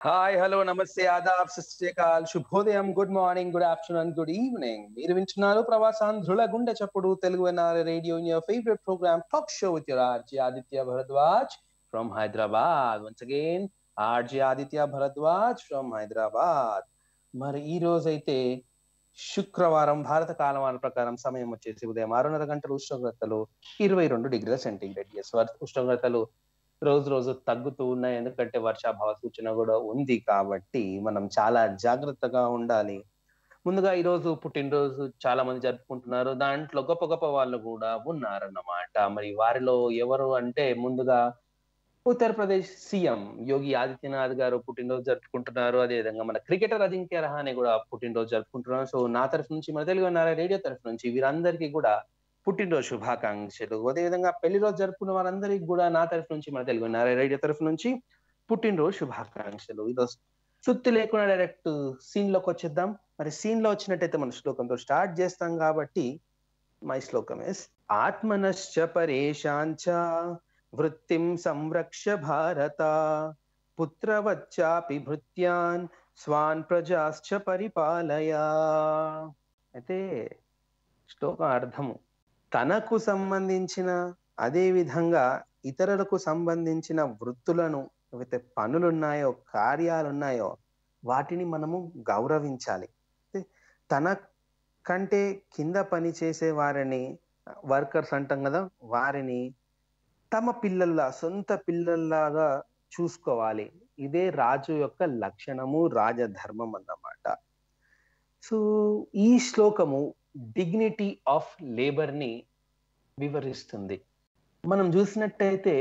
Hi hello నమస్తే ఆదాబ్ సత్యకాల్ శుభోదయం good morning good afternoon good evening మీరు వింటున్నారు ప్రవాసాంధ్రుల గుండె చప్పుడు Telugu NR radio in your favourite programme talk show with your RJ Aditya Bharadwaj from Hyderabad once again RJ Aditya Bharadwaj from Hyderabad మరి ఈ రోజు అయితే శుక్రవారం భారత కాలమాన ప్రకారం సమయం వచ్చేసి ఉదయం ఆరున్నర గంటల ఉష్ణోగ్రతలు ఇరవై రెండు డిగ్రీల సెంటీగ్రేడ్ ఎస్ ఉష్ణోగ్రతలు రోజు రోజు తగ్గుతూ ఉన్నాయి ఎందుకంటే వర్షాభావ సూచన కూడా ఉంది కాబట్టి మనం చాలా జాగ్రత్తగా ఉండాలి ముందుగా ఈ రోజు పుట్టినరోజు చాలా మంది జరుపుకుంటున్నారు దాంట్లో గొప్ప గొప్ప వాళ్ళు కూడా ఉన్నారన్నమాట మరి వారిలో ఎవరు అంటే ముందుగా ఉత్తరప్రదేశ్ సీఎం యోగి ఆదిత్యనాథ్ గారు పుట్టినరోజు జరుపుకుంటున్నారు అదేవిధంగా మన క్రికెటర్ అజింక్య రహానే కూడా పుట్టినరోజు జరుపుకుంటున్నారు సో నా తరఫు నుంచి మన తెలుగు రేడియో తరఫు నుంచి వీరందరికీ కూడా పుట్టినరోజు శుభాకాంక్షలు అదేవిధంగా పెళ్లి రోజు జరుపుకున్న వారందరికీ కూడా నా తరఫు నుంచి మన తెలుగు రేడియో తరఫు నుంచి పుట్టినరోజు శుభాకాంక్షలు ఈరోజు సుత్తి లేకుండా డైరెక్ట్ సీన్ లోకి వచ్చేద్దాం మరి సీన్ లో వచ్చినట్టయితే మన శ్లోకంతో స్టార్ట్ చేస్తాం కాబట్టి మై శ్లోకం ఎస్ ఆత్మనశ్చ పరేషాంచ వృత్తిం సంరక్ష భారత పుత్రవచ్చాపి భృత్యాన్ స్వాన్ ప్రజాశ్చ పరిపాలయా అయితే శ్లోకం అర్థము తనకు సంబంధించిన అదే విధంగా ఇతరులకు సంబంధించిన వృత్తులను ఏవైతే పనులున్నాయో కార్యాలున్నాయో వాటిని మనము గౌరవించాలి తన కంటే కింద పని చేసే వారిని వర్కర్స్ అంటాం కదా వారిని తమ పిల్లల్లా సొంత పిల్లల్లాగా చూసుకోవాలి ఇదే రాజు యొక్క లక్షణము రాజధర్మం అన్నమాట సో ఈ శ్లోకము డిగ్నిటీ ఆఫ్ లేబర్ ని వివరిస్తుంది మనం చూసినట్టయితే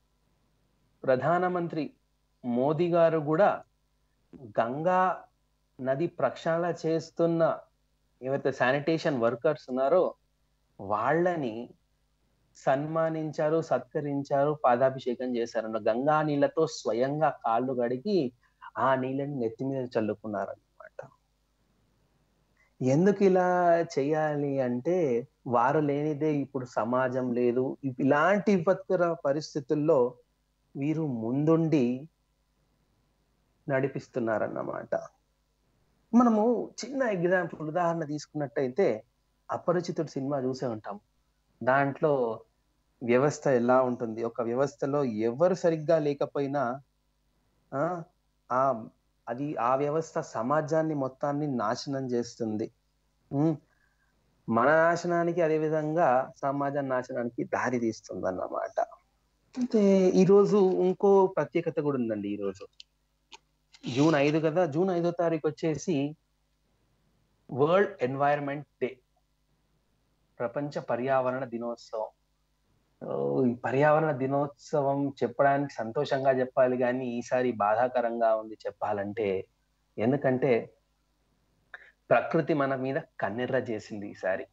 ప్రధానమంత్రి మోదీ గారు కూడా గంగా నది ప్రక్షాళన చేస్తున్న ఏవైతే శానిటేషన్ వర్కర్స్ ఉన్నారో వాళ్ళని సన్మానించారు సత్కరించారు పాదాభిషేకం చేశారు గంగా నీళ్ళతో స్వయంగా కాళ్ళు గడిగి ఆ నీళ్ళని నెత్తి మీద చల్లుకున్నారు అనమాట ఎందుకు ఇలా చేయాలి అంటే వారు లేనిదే ఇప్పుడు సమాజం లేదు ఇలాంటి విపత్కర పరిస్థితుల్లో వీరు ముందుండి నడిపిస్తున్నారన్నమాట మనము చిన్న ఎగ్జాంపుల్ ఉదాహరణ తీసుకున్నట్టయితే అపరిచితుడు సినిమా చూసే ఉంటాం దాంట్లో వ్యవస్థ ఎలా ఉంటుంది ఒక వ్యవస్థలో ఎవరు సరిగ్గా లేకపోయినా ఆ అది ఆ వ్యవస్థ సమాజాన్ని మొత్తాన్ని నాశనం చేస్తుంది మన నాశనానికి అదే విధంగా సమాజ నాశనానికి దారి తీస్తుంది అన్నమాట అయితే ఈరోజు ఇంకో ప్రత్యేకత కూడా ఉందండి ఈరోజు జూన్ ఐదు కదా జూన్ ఐదో తారీఖు వచ్చేసి వరల్డ్ ఎన్వైరన్మెంట్ డే ప్రపంచ పర్యావరణ దినోత్సవం ఈ పర్యావరణ దినోత్సవం చెప్పడానికి సంతోషంగా చెప్పాలి కానీ ఈసారి బాధాకరంగా ఉంది చెప్పాలంటే ఎందుకంటే ప్రకృతి మన మీద కన్నెర్ర చేసింది ఈసారి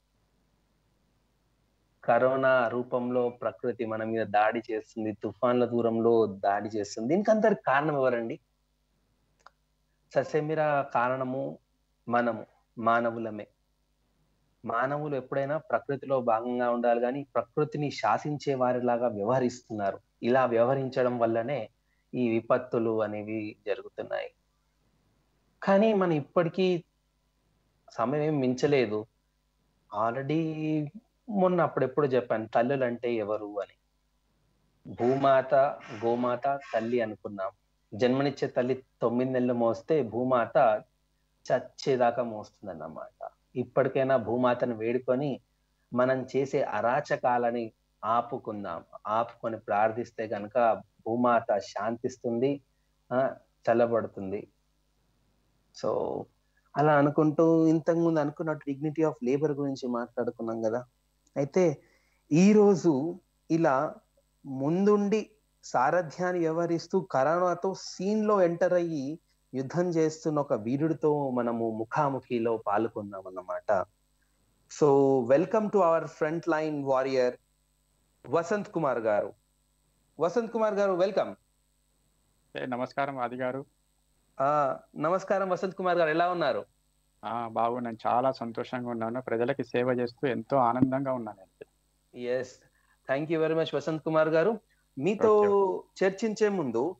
కరోనా రూపంలో ప్రకృతి మన మీద దాడి చేస్తుంది తుఫాన్ల దూరంలో దాడి చేస్తుంది దీనికి అంతటి కారణం ఎవరండి సస్యమిర కారణము మనము మానవులమే మానవులు ఎప్పుడైనా ప్రకృతిలో భాగంగా ఉండాలి కానీ ప్రకృతిని శాసించే వారిలాగా వ్యవహరిస్తున్నారు ఇలా వ్యవహరించడం వల్లనే ఈ విపత్తులు అనేవి జరుగుతున్నాయి కానీ మనం ఇప్పటికీ సమయం ఏం మించలేదు ఆల్రెడీ మొన్న అప్పుడెప్పుడు చెప్పాను తల్లులు అంటే ఎవరు అని భూమాత గోమాత తల్లి అనుకున్నాం జన్మనిచ్చే తల్లి తొమ్మిది నెలలు మోస్తే భూమాత చచ్చేదాకా మోస్తుంది అన్నమాట ఇప్పటికైనా భూమాతను వేడుకొని మనం చేసే అరాచకాలని ఆపుకుందాం ఆపుకొని ప్రార్థిస్తే గనక భూమాత శాంతిస్తుంది చల్లబడుతుంది సో అలా అనుకుంటూ ఇంతకుముందు అనుకున్నట్టు డిగ్నిటీ ఆఫ్ లేబర్ గురించి మాట్లాడుకున్నాం కదా అయితే ఈరోజు ఇలా ముందుండి సారథ్యాన్ని వ్యవహరిస్తూ కరోనాతో సీన్ లో ఎంటర్ అయ్యి యుద్ధం చేస్తున్న ఒక వీరుడితో మనము ముఖాముఖిలో పాల్గొన్నాం అన్నమాట so welcome to our front line warrior Vasanth Kumar garu Vasanth Kumar గారు వెల్కమ్ నమస్కారం ఆది గారు నమస్కారం వసంత్ కుమార్ గారు ఎలా ఉన్నారు బాగున్నాను చాలా సంతోషంగా ఉన్నాను ప్రజలకి సేవ చేస్తూ ఎంతో ఆనందంగా ఉన్నాను yes thank you very much Vasanth Kumar garu మీతో చర్చించే ముందు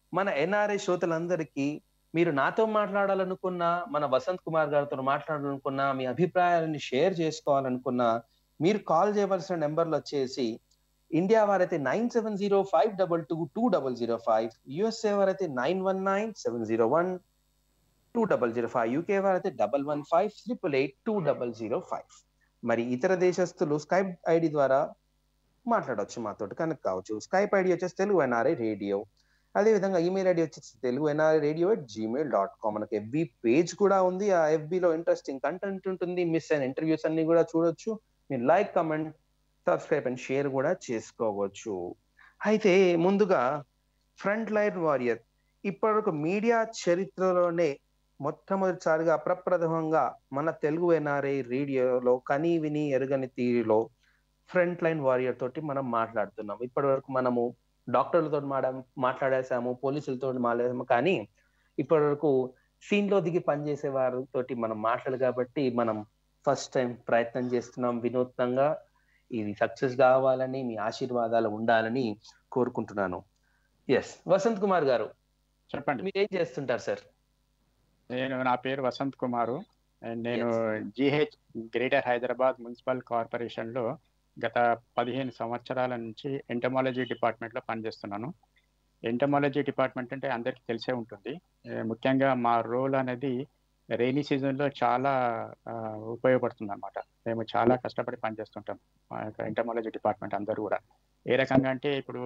మన ఎన్ఆర్ఐ శ్రోతలందరికీ మీరు నాతో మాట్లాడాలనుకున్నా మన వసంత్ కుమార్ గారితో మాట్లాడాలనుకున్నా మీ అభిప్రాయాలని షేర్ చేసుకోవాలనుకున్నా మీరు కాల్ చేయవలసిన నెంబర్లు వచ్చేసి ఇండియా వారైతే nine seven zero five double two two double zero five USA వారైతే nine one nine seven zero one two double zero five UK వారైతే double one five triple eight two double zero five మరి ఇతర దేశస్తులు Skype ID ద్వారా మాట్లాడవచ్చు మాతో connect కావచ్చు Skype ID వచ్చేసి Telugu NRI radio అదే విధంగా ఈమెయిల్ ఐడి వచ్చేసి Telugu NRI radio at Gmail dot com మనకి ఎఫ్బి పేజ్ కూడా ఉంది ఆ FB లో ఇంట్రెస్టింగ్ కంటెంట్ ఉంటుంది మిస్ అయిన ఇంటర్వ్యూస్ అన్ని కూడా చూడొచ్చు మీరు like comment subscribe and share కూడా చేసుకోవచ్చు అయితే ముందుగా ఫ్రంట్ లైన్ వారియర్ ఇప్పటివరకు మీడియా చరిత్రలోనే మొట్టమొదటిసారిగా అప్రప్రథమంగా మన తెలుగు ఎన్ఆర్ఐ రేడియోలో కని విని ఎరుగని తీరులో ఫ్రంట్ లైన్ వారియర్ తోటి మనం మాట్లాడుతున్నాం ఇప్పటి వరకు మనము డాక్టర్లతో మాట్లాడేసాము పోలీసులతో మాట్లాడాము కానీ ఇప్పటి వరకు సీన్ లో దిగి పనిచేసే వారితోటి మనం మాట్లాడు కాబట్టి మనం ఫస్ట్ టైం ప్రయత్నం చేస్తున్నాం వినూత్నంగా ఇది సక్సెస్ కావాలని మీ ఆశీర్వాదాలు ఉండాలని కోరుకుంటున్నాను ఎస్ వసంత్ కుమార్ గారు చెప్పండి మీరు ఏం చేస్తుంటారు సార్ నేను నా పేరు వసంత్ కుమారు అండ్ నేను GH greater Hyderabad municipal corporation లో గత పదిహేను సంవత్సరాల నుంచి ఎంటమాలజీ డిపార్ట్మెంట్ లో పనిచేస్తున్నాను ఎంటమాలజీ డిపార్ట్మెంట్ అంటే అందరికీ తెలిసే ఉంటుంది ఏ, ముఖ్యంగా మా రోల్ అనేది రైనీ సీజన్ లో చాలా ఆ, ఉపయోగపడుతుంది అనమాట మేము చాలా కష్టపడి పనిచేస్తుంటాం మా యొక్క ఎంటమాలజీ డిపార్ట్మెంట్ అందరూ కూడా ఏ రకంగా అంటే ఇప్పుడు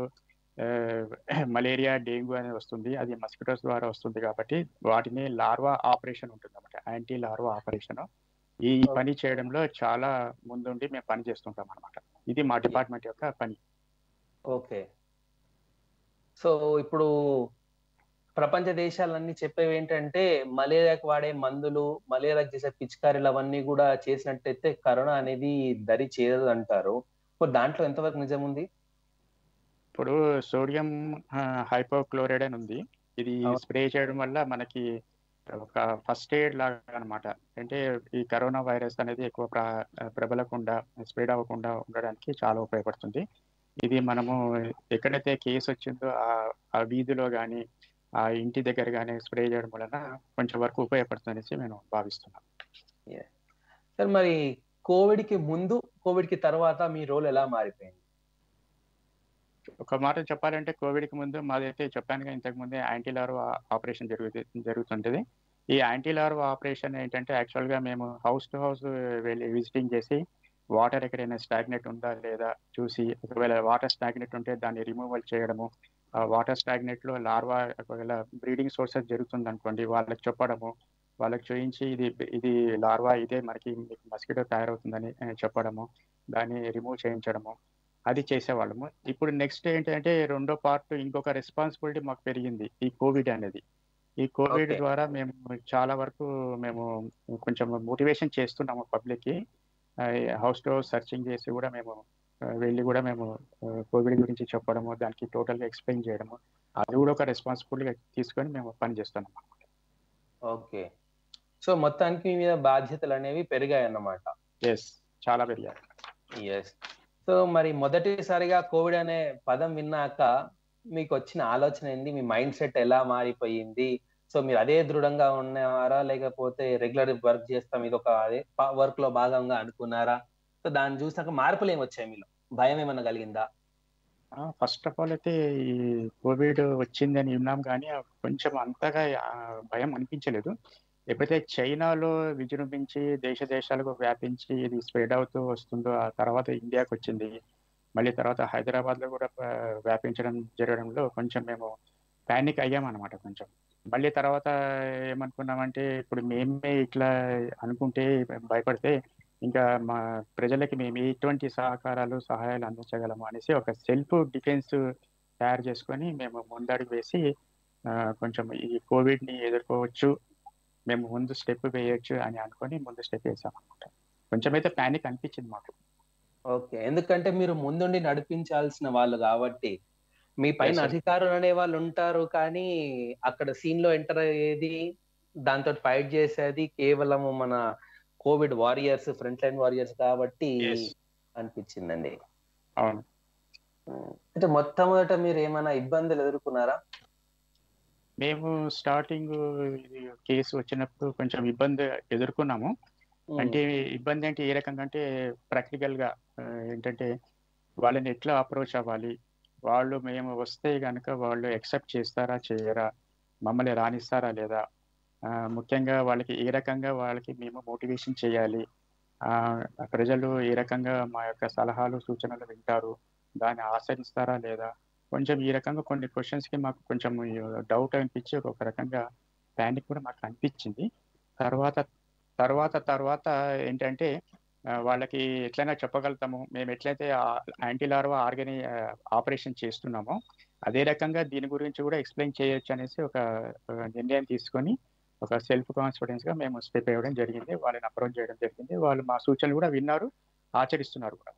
మలేరియా డెంగ్యూ అనేది వస్తుంది అది మస్కిటోస్ ద్వారా వస్తుంది కాబట్టి వాటిని లార్వా ఆపరేషన్ ఉంటుంది అనమాట యాంటీ లార్వా ఆపరేషన్ ఈ పని చేయడంలో చాలా ముందుండి మేము పని చేస్తుంటాం అనమాట ఇది మా డిపార్ట్మెంట్ యొక్క పని ఓకే సో ఇప్పుడు ప్రపంచ దేశాలన్నీ చెప్పేవి ఏంటంటే మలేరియాకి వాడే మందులు మలేరియాకి చేసే పిచికారీలు అవన్నీ కూడా చేసినట్టయితే కరోనా అనేది దరి చేరదు అంటారు ఇప్పుడు దాంట్లో ఎంతవరకు నిజం ఉంది ఇప్పుడు సోడియం హైపోక్లోరైడ్ అని ఉంది ఇది అవును. స్ప్రే చేయడం వల్ల మనకి ఒక ఫస్ట్ ఎయిడ్ లాగా అనమాట అంటే ఈ కరోనా వైరస్ అనేది ఎక్కువ ప్ర ప్రబలకుండా స్ప్రెడ్ అవ్వకుండా ఉండడానికి చాలా ఉపయోగపడుతుంది ఇది మనము ఎక్కడైతే కేసు వచ్చిందో ఆ ఆ వీధిలో కానీ ఆ ఇంటి దగ్గర కానీ స్ప్రే చేయడం వలన కొంచెం వరకు ఉపయోగపడుతుంది అనేసి నేను భావిస్తున్నాను సార్ మరి కోవిడ్ కి ముందు కోవిడ్ కి తర్వాత మీ రోల్ ఎలా మారిపోయింది ఒక మాట చెప్పాలంటే కోవిడ్ కి ముందు మాదైతే చెప్పానుగా ఇంతకు ముందే యాంటీ లార్వా ఆపరేషన్ జరుగుతు జరుగుతుంటది ఈ యాంటీ లార్వా ఆపరేషన్ ఏంటంటే యాక్చువల్ గా మేము హౌస్ టు హౌస్ వెళ్ళి విజిటింగ్ చేసి వాటర్ ఎక్కడైనా స్టాగ్నెట్ ఉందా లేదా చూసి ఒకవేళ వాటర్ స్టాగ్నెట్ ఉంటే దాన్ని రిమూవల్ చేయడము ఆ వాటర్ స్టాగ్నెట్ లో లార్వా ఒకవేళ బ్రీడింగ్ సోర్సెస్ జరుగుతుంది అనుకోండి వాళ్ళకి చెప్పడము వాళ్ళకి చూపించి ఇది ఇది లార్వా ఇదే మనకి మస్కిటో తయారవుతుందని ఆ, చెప్పడము దాన్ని రిమూవ్ చేయించడము అది చేసేవాళ్ళము ఇప్పుడు నెక్స్ట్ ఏంటంటే రెండో పార్ట్ ఇంకొక రెస్పాన్సిబిలిటీ మాకు పెరిగింది ఈ కోవిడ్ అనేది ఈ కోవిడ్ Okay. ద్వారా మేము చాలా వరకు మేము కొంచెం మోటివేషన్ చేస్తున్నాము పబ్లిక్ కి హౌస్ టు హౌస్ సర్చింగ్ చేసి కూడా మేము ఆ, వెళ్ళి కూడా మేము కోవిడ్ గురించి చెప్పడము దానికి టోటల్ గా ఎక్స్ప్లెయిన్ చేయడము అది కూడా ఒక రెస్పాన్సిబిలిటీ తీసుకొని మేము పని చేస్తున్నాం ఓకే సో మొత్తానికి మీ మీద బాధ్యతలు అనేవి పెరిగాయి అన్నమాట ఎస్ చాలా పెరిగాయి ఎస్ సో మరి మొదటిసారిగా కోవిడ్ అనే పదం విన్నాక మీకు వచ్చిన ఆలోచన ఏంది మీ మైండ్ సెట్ ఎలా మారిపోయింది సో మీరు అదే దృఢంగా ఉన్నారా లేకపోతే రెగ్యులర్ వర్క్ చేస్తాం ఇది ఒక అదే వర్క్ లో భాగంగా అనుకున్నారా సో దాన్ని చూసాక మార్పులు ఏమి వచ్చాయి మీలో భయం ఏమన్నా కలిగిందా ఫస్ట్ ఆఫ్ ఆల్ అయితే ఈ కోవిడ్ వచ్చిందని విన్నాం కానీ ఆ కొంచెం అంతగా ఆ, భయం అనిపించలేదు ఎప్పుడైతే చైనాలో విజృంభించి దేశ దేశాలకు వ్యాపించి ఇది స్ప్రెడ్ అవుతూ వస్తుందో ఆ తర్వాత ఇండియాకి వచ్చింది మళ్ళీ తర్వాత హైదరాబాద్ లో కూడా ఆ, వ్యాపించడం జరగడంలో కొంచెం మేము పానిక్ అయ్యామన్నమాట కొంచెం మళ్ళీ తర్వాత ఏమనుకున్నామంటే ఇప్పుడు మేమే ఇట్లా అనుకుంటే భయపడితే ఇంకా మా ప్రజలకి మేము ఎటువంటి సహకారాలు సహాయాలు అందించగలము అనేసి ఒక సెల్ఫ్ డిఫెన్స్ తయారు చేసుకొని మేము ముందడుగు వేసి ఆ, కొంచెం ఈ కోవిడ్ ని ఎదుర్కోవచ్చు మేము ముందు స్టెప్ వేయొచ్చు అని అనుకొని ముందు స్టెప్ వేసాం అనమాట కొంచెం అయితే ప్యానిక్ అనిపించింది మాకు ఓకే ఎందుకంటే మీరు ముందుండి నడిపించాల్సిన వాళ్ళు కాబట్టి మీ పైన Yes, sir. అధికారులు అనే వాళ్ళు ఉంటారు కానీ అక్కడ సీన్ లో ఎంటర్ అయ్యేది దాంతో ఫైట్ చేసేది కేవలం మన COVID warriors front line warriors కాబట్టి Yes. అనిపించిందండి అవును అంటే మొట్టమొదట మీరు ఏమైనా ఇబ్బందులు ఎదుర్కొన్నారా మేము స్టార్టింగ్ ఇది కేసు వచ్చినప్పుడు కొంచెం ఇబ్బంది ఎదుర్కొన్నాము అంటే ఇబ్బంది అంటే ఏ రకంగా అంటే ప్రాక్టికల్ గా ఆ, ఏంటంటే వాళ్ళని ఎట్లా అప్రోచ్ అవ్వాలి వాళ్ళు మేము వస్తే కనుక వాళ్ళు యాక్సెప్ట్ చేస్తారా చేయరా మమ్మల్ని రాణిస్తారా లేదా ఆ, ముఖ్యంగా వాళ్ళకి ఏ రకంగా వాళ్ళకి మేము మోటివేషన్ చేయాలి ఆ, ప్రజలు ఏ రకంగా మా యొక్క సలహాలు సూచనలు వింటారు దాన్ని ఆచరిస్తారా లేదా కొంచెం ఈ రకంగా కొన్ని questions కి మాకు కొంచెం డౌట్ అనిపించి ఒక రకంగా ప్యానిక్ కూడా మాకు అనిపించింది తర్వాత తర్వాత తర్వాత ఏంటంటే ఆ, వాళ్ళకి ఎట్లయినా చెప్పగలుగుతాము మేము ఎట్లయితే యాంటీ లార్వా ఆర్గని ఆపరేషన్ చేస్తున్నామో అదే రకంగా దీని గురించి కూడా ఎక్స్ప్లెయిన్ చేయొచ్చు అనేసి ఒక ఒక నిర్ణయం తీసుకొని ఒక సెల్ఫ్ కాన్ఫిడెన్స్ గా మేము స్టెప్ అవ్వడం జరిగింది వాళ్ళని అప్రోచ్ చేయడం జరిగింది వాళ్ళు మా సూచనలు కూడా విన్నారు ఆచరిస్తున్నారు కూడా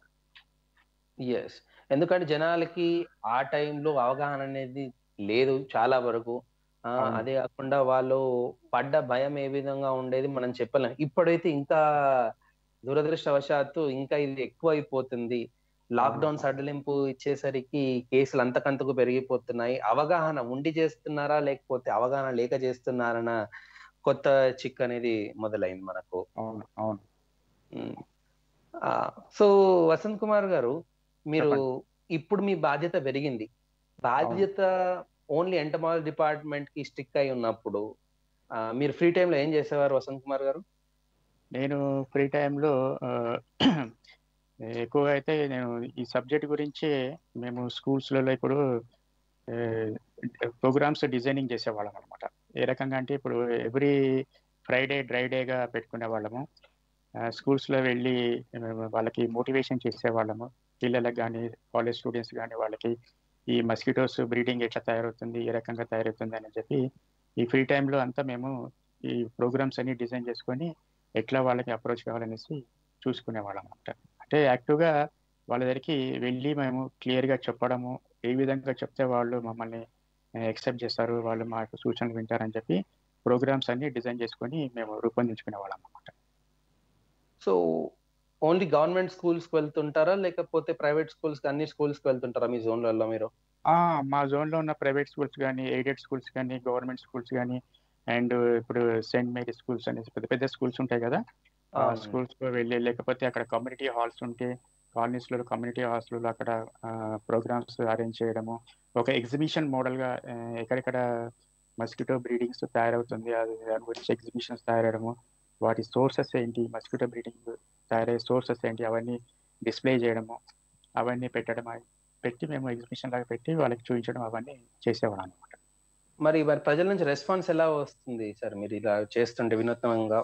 ఎస్ ఎందుకంటే జనాలకి ఆ టైంలో అవగాహన అనేది లేదు చాలా వరకు ఆ, అవును. అదే కాకుండా వాళ్ళు పడ్డ భయం ఏ విధంగా ఉండేది మనం చెప్పలేం ఇప్పుడైతే ఇంకా దురదృష్టవశాత్తు ఇంకా ఇది ఎక్కువ అయిపోతుంది లాక్డౌన్ సడలింపు ఇచ్చేసరికి కేసులు అంతకంతకు పెరిగిపోతున్నాయి అవగాహన ఉండి చేస్తున్నారా లేకపోతే అవగాహన లేక చేస్తున్నారన్న కొత్త చిక్ అనేది మొదలైంది మనకు అవును అవును మ్మ్. ఆ, సో వసంత్ కుమార్ గారు మీరు ఇప్పుడు మీ బాధ్యత పెరిగింది బాధ్యత ఓన్లీ ఎంటమాలజీ డిపార్ట్మెంట్ కి స్టిక్ అయి ఉన్నప్పుడు ఆ, మీరు ఫ్రీ టైంలో ఏం చేసేవారు వసంత్ కుమార్ గారు నేను ఫ్రీ టైంలో ఎక్కువగా అయితే నేను ఈ సబ్జెక్ట్ గురించి మేము స్కూల్స్లలో ఇప్పుడు ప్రోగ్రామ్స్ డిజైనింగ్ చేసేవాళ్ళం అనమాట ఏ రకంగా అంటే ఇప్పుడు ఎవ్రీ ఫ్రైడే డ్రై డేగా పెట్టుకునే వాళ్ళము స్కూల్స్లో వెళ్ళి ఆ, వాళ్ళకి మోటివేషన్ చేసేవాళ్ళము పిల్లలకు కానీ కాలేజ్ స్టూడెంట్స్ కానీ వాళ్ళకి ఈ మస్కిటోస్ బ్రీడింగ్ ఎట్లా తయారవుతుంది ఏ రకంగా తయారవుతుంది అని చెప్పి ఈ ఫ్రీ టైంలో అంతా మేము ఈ ప్రోగ్రామ్స్ అన్ని డిజైన్ చేసుకొని ఎట్లా వాళ్ళకి అప్రోచ్ కావాలనేసి చూసుకునేవాళ్ళం అనమాట అంటే యాక్టివ్గా వాళ్ళ దగ్గరికి వెళ్ళి మేము క్లియర్గా చెప్పడము ఏ విధంగా చెప్తే వాళ్ళు మమ్మల్ని యాక్సెప్ట్ చేస్తారు వాళ్ళు మా యొక్క సూచనలు వింటారని చెప్పి ప్రోగ్రామ్స్ అన్ని డిజైన్ చేసుకొని మేము రూపొందించుకునే వాళ్ళం అనమాట సో ఓన్లీ గవర్నమెంట్ స్కూల్స్ కి వెళ్తుంటారా లేకపోతే ప్రైవేట్ స్కూల్స్ కి అన్ని స్కూల్స్ కి వెళ్తుంటారా మీ జోన్లలో మీరు మా జోన్లో ఉన్న ప్రైవేట్ స్కూల్స్ కానీ ఎయిడెడ్ స్కూల్స్ కానీ గవర్నమెంట్ స్కూల్స్ కానీ అండ్ ఇప్పుడు సెయింట్ మేరీ స్కూల్స్ అనేసి పెద్ద పెద్ద స్కూల్స్ ఉంటాయి కదా ఆ అవును. స్కూల్స్ వెళ్ళి లేకపోతే అక్కడ కమ్యూనిటీ హాల్స్ ఉంటే కాలనీస్లో కమ్యూనిటీ హాల్స్లో అక్కడ ప్రోగ్రామ్స్ అరేంజ్ చేయడము ఒక ఎగ్జిబిషన్ మోడల్గా ఎక్కడెక్కడ మస్కిటో బ్రీడింగ్స్ తయారవుతుంది అది దాని గురించి ఎగ్జిబిషన్స్ తయారవడము వాటి సోర్సెస్ ఏంటి మస్కిటో బ్రీడింగ్ తయారయ్యే సోర్సెస్ ఏంటి అవన్నీ డిస్ప్లే చేయడము అవన్నీ పెట్టడం అవి పెట్టి మేము ఎగ్జిబిషన్ లాగా పెట్టి వాళ్ళకి చూపించడం అవన్నీ చేసేవాళ్ళం అనమాట మరి మరి ప్రజల నుంచి రెస్పాన్స్ ఎలా వస్తుంది సార్ మీరు ఇలా చేస్తుంటే వినూత్నంగా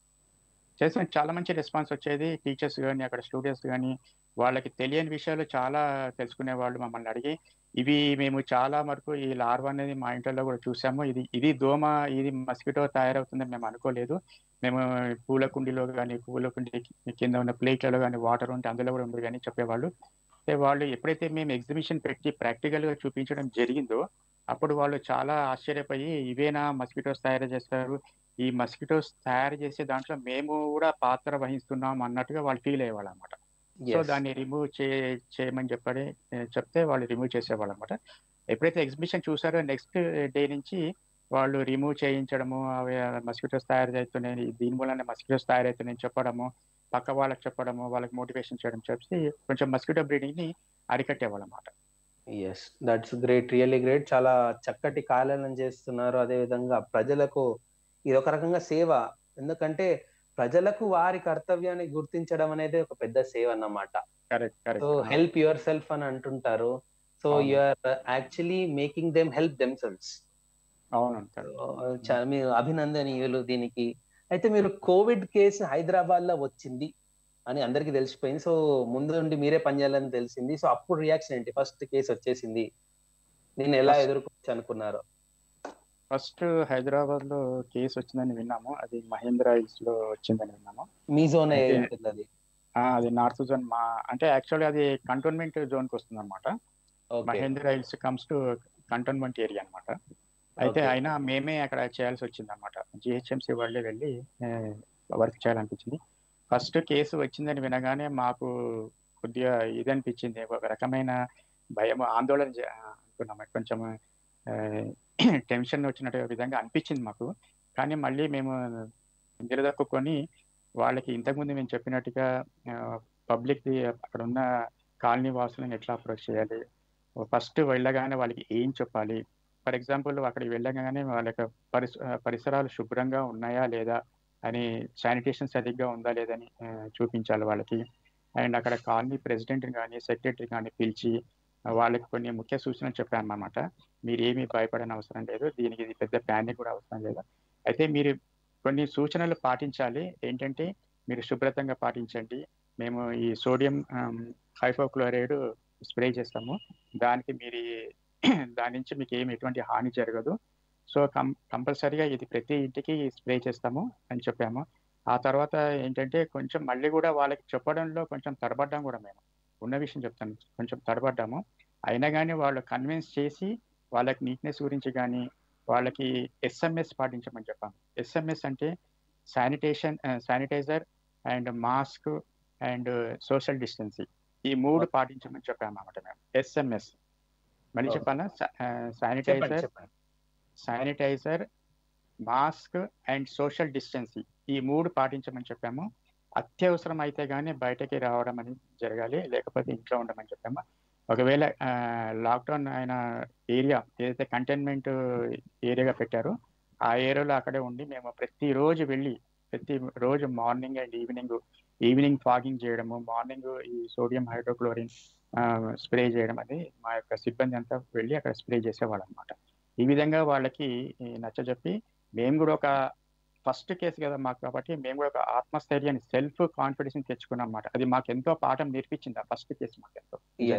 చేసిన చాలా మంచి రెస్పాన్స్ వచ్చేది టీచర్స్ కానీ అక్కడ స్టూడెంట్స్ కానీ వాళ్ళకి తెలియని విషయాలు చాలా తెలుసుకునే వాళ్ళు మమ్మల్ని అడిగి ఇవి మేము చాలా వరకు ఈ లార్వా అనేది మా ఇంట్లో కూడా చూసాము ఇది ఇది దోమ ఇది మస్కిటో తయారవుతుందని మేము అనుకోలేదు మేము పూల కుండీలో కానీ పూల కుండీ కింద ఉన్న ప్లేట్లలో కానీ వాటర్ ఉంటే అందులో కూడా ఉంది కానీ చెప్పేవాళ్ళు అయితే వాళ్ళు ఎప్పుడైతే మేము ఎగ్జిబిషన్ పెట్టి ప్రాక్టికల్ గా చూపించడం జరిగిందో అప్పుడు వాళ్ళు చాలా ఆశ్చర్యపోయి ఇవేనా మస్కిటోస్ తయారు చేస్తారు ఈ మస్కిటోస్ తయారు చేసే దాంట్లో మేము కూడా పాత్ర వహిస్తున్నాం అన్నట్టుగా వాళ్ళు ఫీల్ అయ్యేవాళ్ళు అనమాట సో Yes. దాన్ని రిమూవ్ చే చేయమని చెప్పని ఏ, చెప్తే వాళ్ళు రిమూవ్ చేసేవాళ్ళు అనమాట ఎప్పుడైతే ఎగ్జిబిషన్ చూసారో నెక్స్ట్ డే నుంచి వాళ్ళు రిమూవ్ చేయించడము అవి మస్కిటోస్ తయారు అవుతున్నాయి దీని మూలన మస్కిటోస్ తయారవుతున్నాయని చెప్పడము పక్క వాళ్ళకి చెప్పడము వాళ్ళకి మోటివేషన్ చేయడం చెప్పి కొంచెం మస్కిటో బ్రీడింగ్ ని అరికట్టేవాళ్ళు అనమాట yes that's great really great చాలా చక్కటి కాలనం చేస్తున్నారు అదే విధంగా ప్రజలకు ఇది ఒక రకంగా సేవ ఎందుకంటే ప్రజలకు వారి కర్తవ్యాన్ని గుర్తించడం అనేది ఒక పెద్ద సేవ అన్నమాట correct so correct help yourself అని అంటుంటారు సో అవును. You are actually making them help themselves అవును correct. మీరు అభినందనీయులు దీనికి అయితే మీరు కోవిడ్ కేసు హైదరాబాద్ లో వచ్చింది అని అందరికీ తెలిసిపోయింది సో ముందు నుండి మీరే పనిచేయాలని తెలిసింది సో అప్పుడు రియాక్షన్ ఏంటి ఫస్ట్ కేసు వచ్చేసింది నేను ఎలా First- ఎదుర్కోవచ్చు అనుకున్నారు ఫస్ట్ హైదరాబాద్ లో కేసు వచ్చిందని విన్నాము అది మహేంద్ర హిల్స్ లో వచ్చిందని విన్నాము మీ జోన్ అయితే- ఉంటుంది అది ఆ, అది నార్త్ జోన్ మా అంటే యాక్చువల్లీ అది కంటోన్మెంట్ జోన్ కి వస్తుంది అనమాట okay Mahendra Hills comes to cantonment area అన్నమాట అయితే Okay. అయినా మేమే అక్కడ చేయాల్సి వచ్చింది అనమాట జిహెచ్ఎంసీ వాళ్ళే వెళ్ళి వర్క్ చేయాలనిపించింది ఫస్ట్ కేసు వచ్చిందని వినగానే మాకు కొద్దిగా ఇది అనిపించింది ఒక రకమైన భయం ఆందోళన చే- అనుకున్నాము కొంచెం ఆ, టెన్షన్ వచ్చినట్టు విధంగా అనిపించింది మాకు కానీ మళ్ళీ మేము నిలదొక్కుని వాళ్ళకి ఇంతకుముందు మేము చెప్పినట్టుగా పబ్లిక్ది అక్కడ ఉన్న కాలనీ వాసులను ఎట్లా అప్రోచ్ చేయాలి ఫస్ట్ వెళ్ళగానే వాళ్ళకి ఏం చెప్పాలి ఫర్ ఎగ్జాంపుల్ అక్కడికి వెళ్ళగానే వాళ్ళ యొక్క పరిస పరిసరాలు శుభ్రంగా ఉన్నాయా లేదా అని శానిటేషన్ సరిగ్గా ఉందా లేదని చూపించాలి వాళ్ళకి అండ్ అక్కడ కాలనీ ప్రెసిడెంట్ కానీ సెక్రటరీ కానీ పిలిచి వాళ్ళకి కొన్ని ముఖ్య సూచనలు చెప్పాను అనమాట మీరు ఏమీ భయపడని అవసరం లేదు దీనికి ఇది పెద్ద ప్యానిక్ కూడా అవసరం లేదు అయితే మీరు కొన్ని సూచనలు పాటించాలి ఏంటంటే మీరు శుభ్రతంగా పాటించండి మేము ఈ సోడియం హైపోక్లోరైడ్ స్ప్రే చేస్తాము దానికి మీరు దాని నుంచి మీకు ఏమి ఎటువంటి హాని జరగదు సో కం కంపల్సరీగా ఇది ప్రతి ఇంటికి స్ప్రే చేస్తాము అని చెప్పాము ఆ తర్వాత ఏంటంటే కొంచెం మళ్ళీ కూడా వాళ్ళకి చెప్పడంలో కొంచెం తడబడ్డాం కూడా మేము ఉన్న విషయం చెప్తాను కొంచెం తడబడ్డాము అయినా కానీ వాళ్ళు కన్విన్స్ చేసి వాళ్ళకి నీట్నెస్ గురించి కానీ వాళ్ళకి ఎస్ఎంఎస్ పాటించమని చెప్పాము ఎస్ఎంఎస్ అంటే sanitation sanitiser and mask and social distancing ఈ మూడు పాటించమని చెప్పాము అన్నమాట మేము ఎస్ఎంఎస్ మళ్ళీ చెప్పాలా sanitiser sanitiser mask and social distancing ఈ మూడు పాటించమని చెప్పాము అత్యవసరం అయితే కానీ బయటకి రావడం అని జరగాలి లేకపోతే ఇంట్లో ఉండమని చెప్పాము ఒకవేళ లాక్డౌన్ అయిన ఏరియా ఏదైతే కంటైన్మెంట్ ఏరియాగా పెట్టారో ఆ ఏరియాలో అక్కడే ఉండి మేము ప్రతిరోజు వెళ్ళి ప్రతి రోజు morning and evening evening fogging చేయడము మార్నింగ్ ఈ సోడియం హైడ్రోక్లోరిన్ స్ప్రే చేయడం అది మా యొక్క సిబ్బంది అంతా వెళ్ళి అక్కడ స్ప్రే చేసేవాళ్ళు అనమాట ఈ విధంగా వాళ్ళకి నచ్చజెప్పి మేము కూడా ఒక ఫస్ట్ కేసు కదా మాకు కాబట్టి మేము కూడా ఒక ఆత్మస్థైర్యాన్ని సెల్ఫ్ కాన్ఫిడెన్స్ తెచ్చుకున్నాం అనమాట అది మాకు ఎంతో పాఠం నేర్పించింది ఆ ఫస్ట్ కేసు మాకు ఎంతో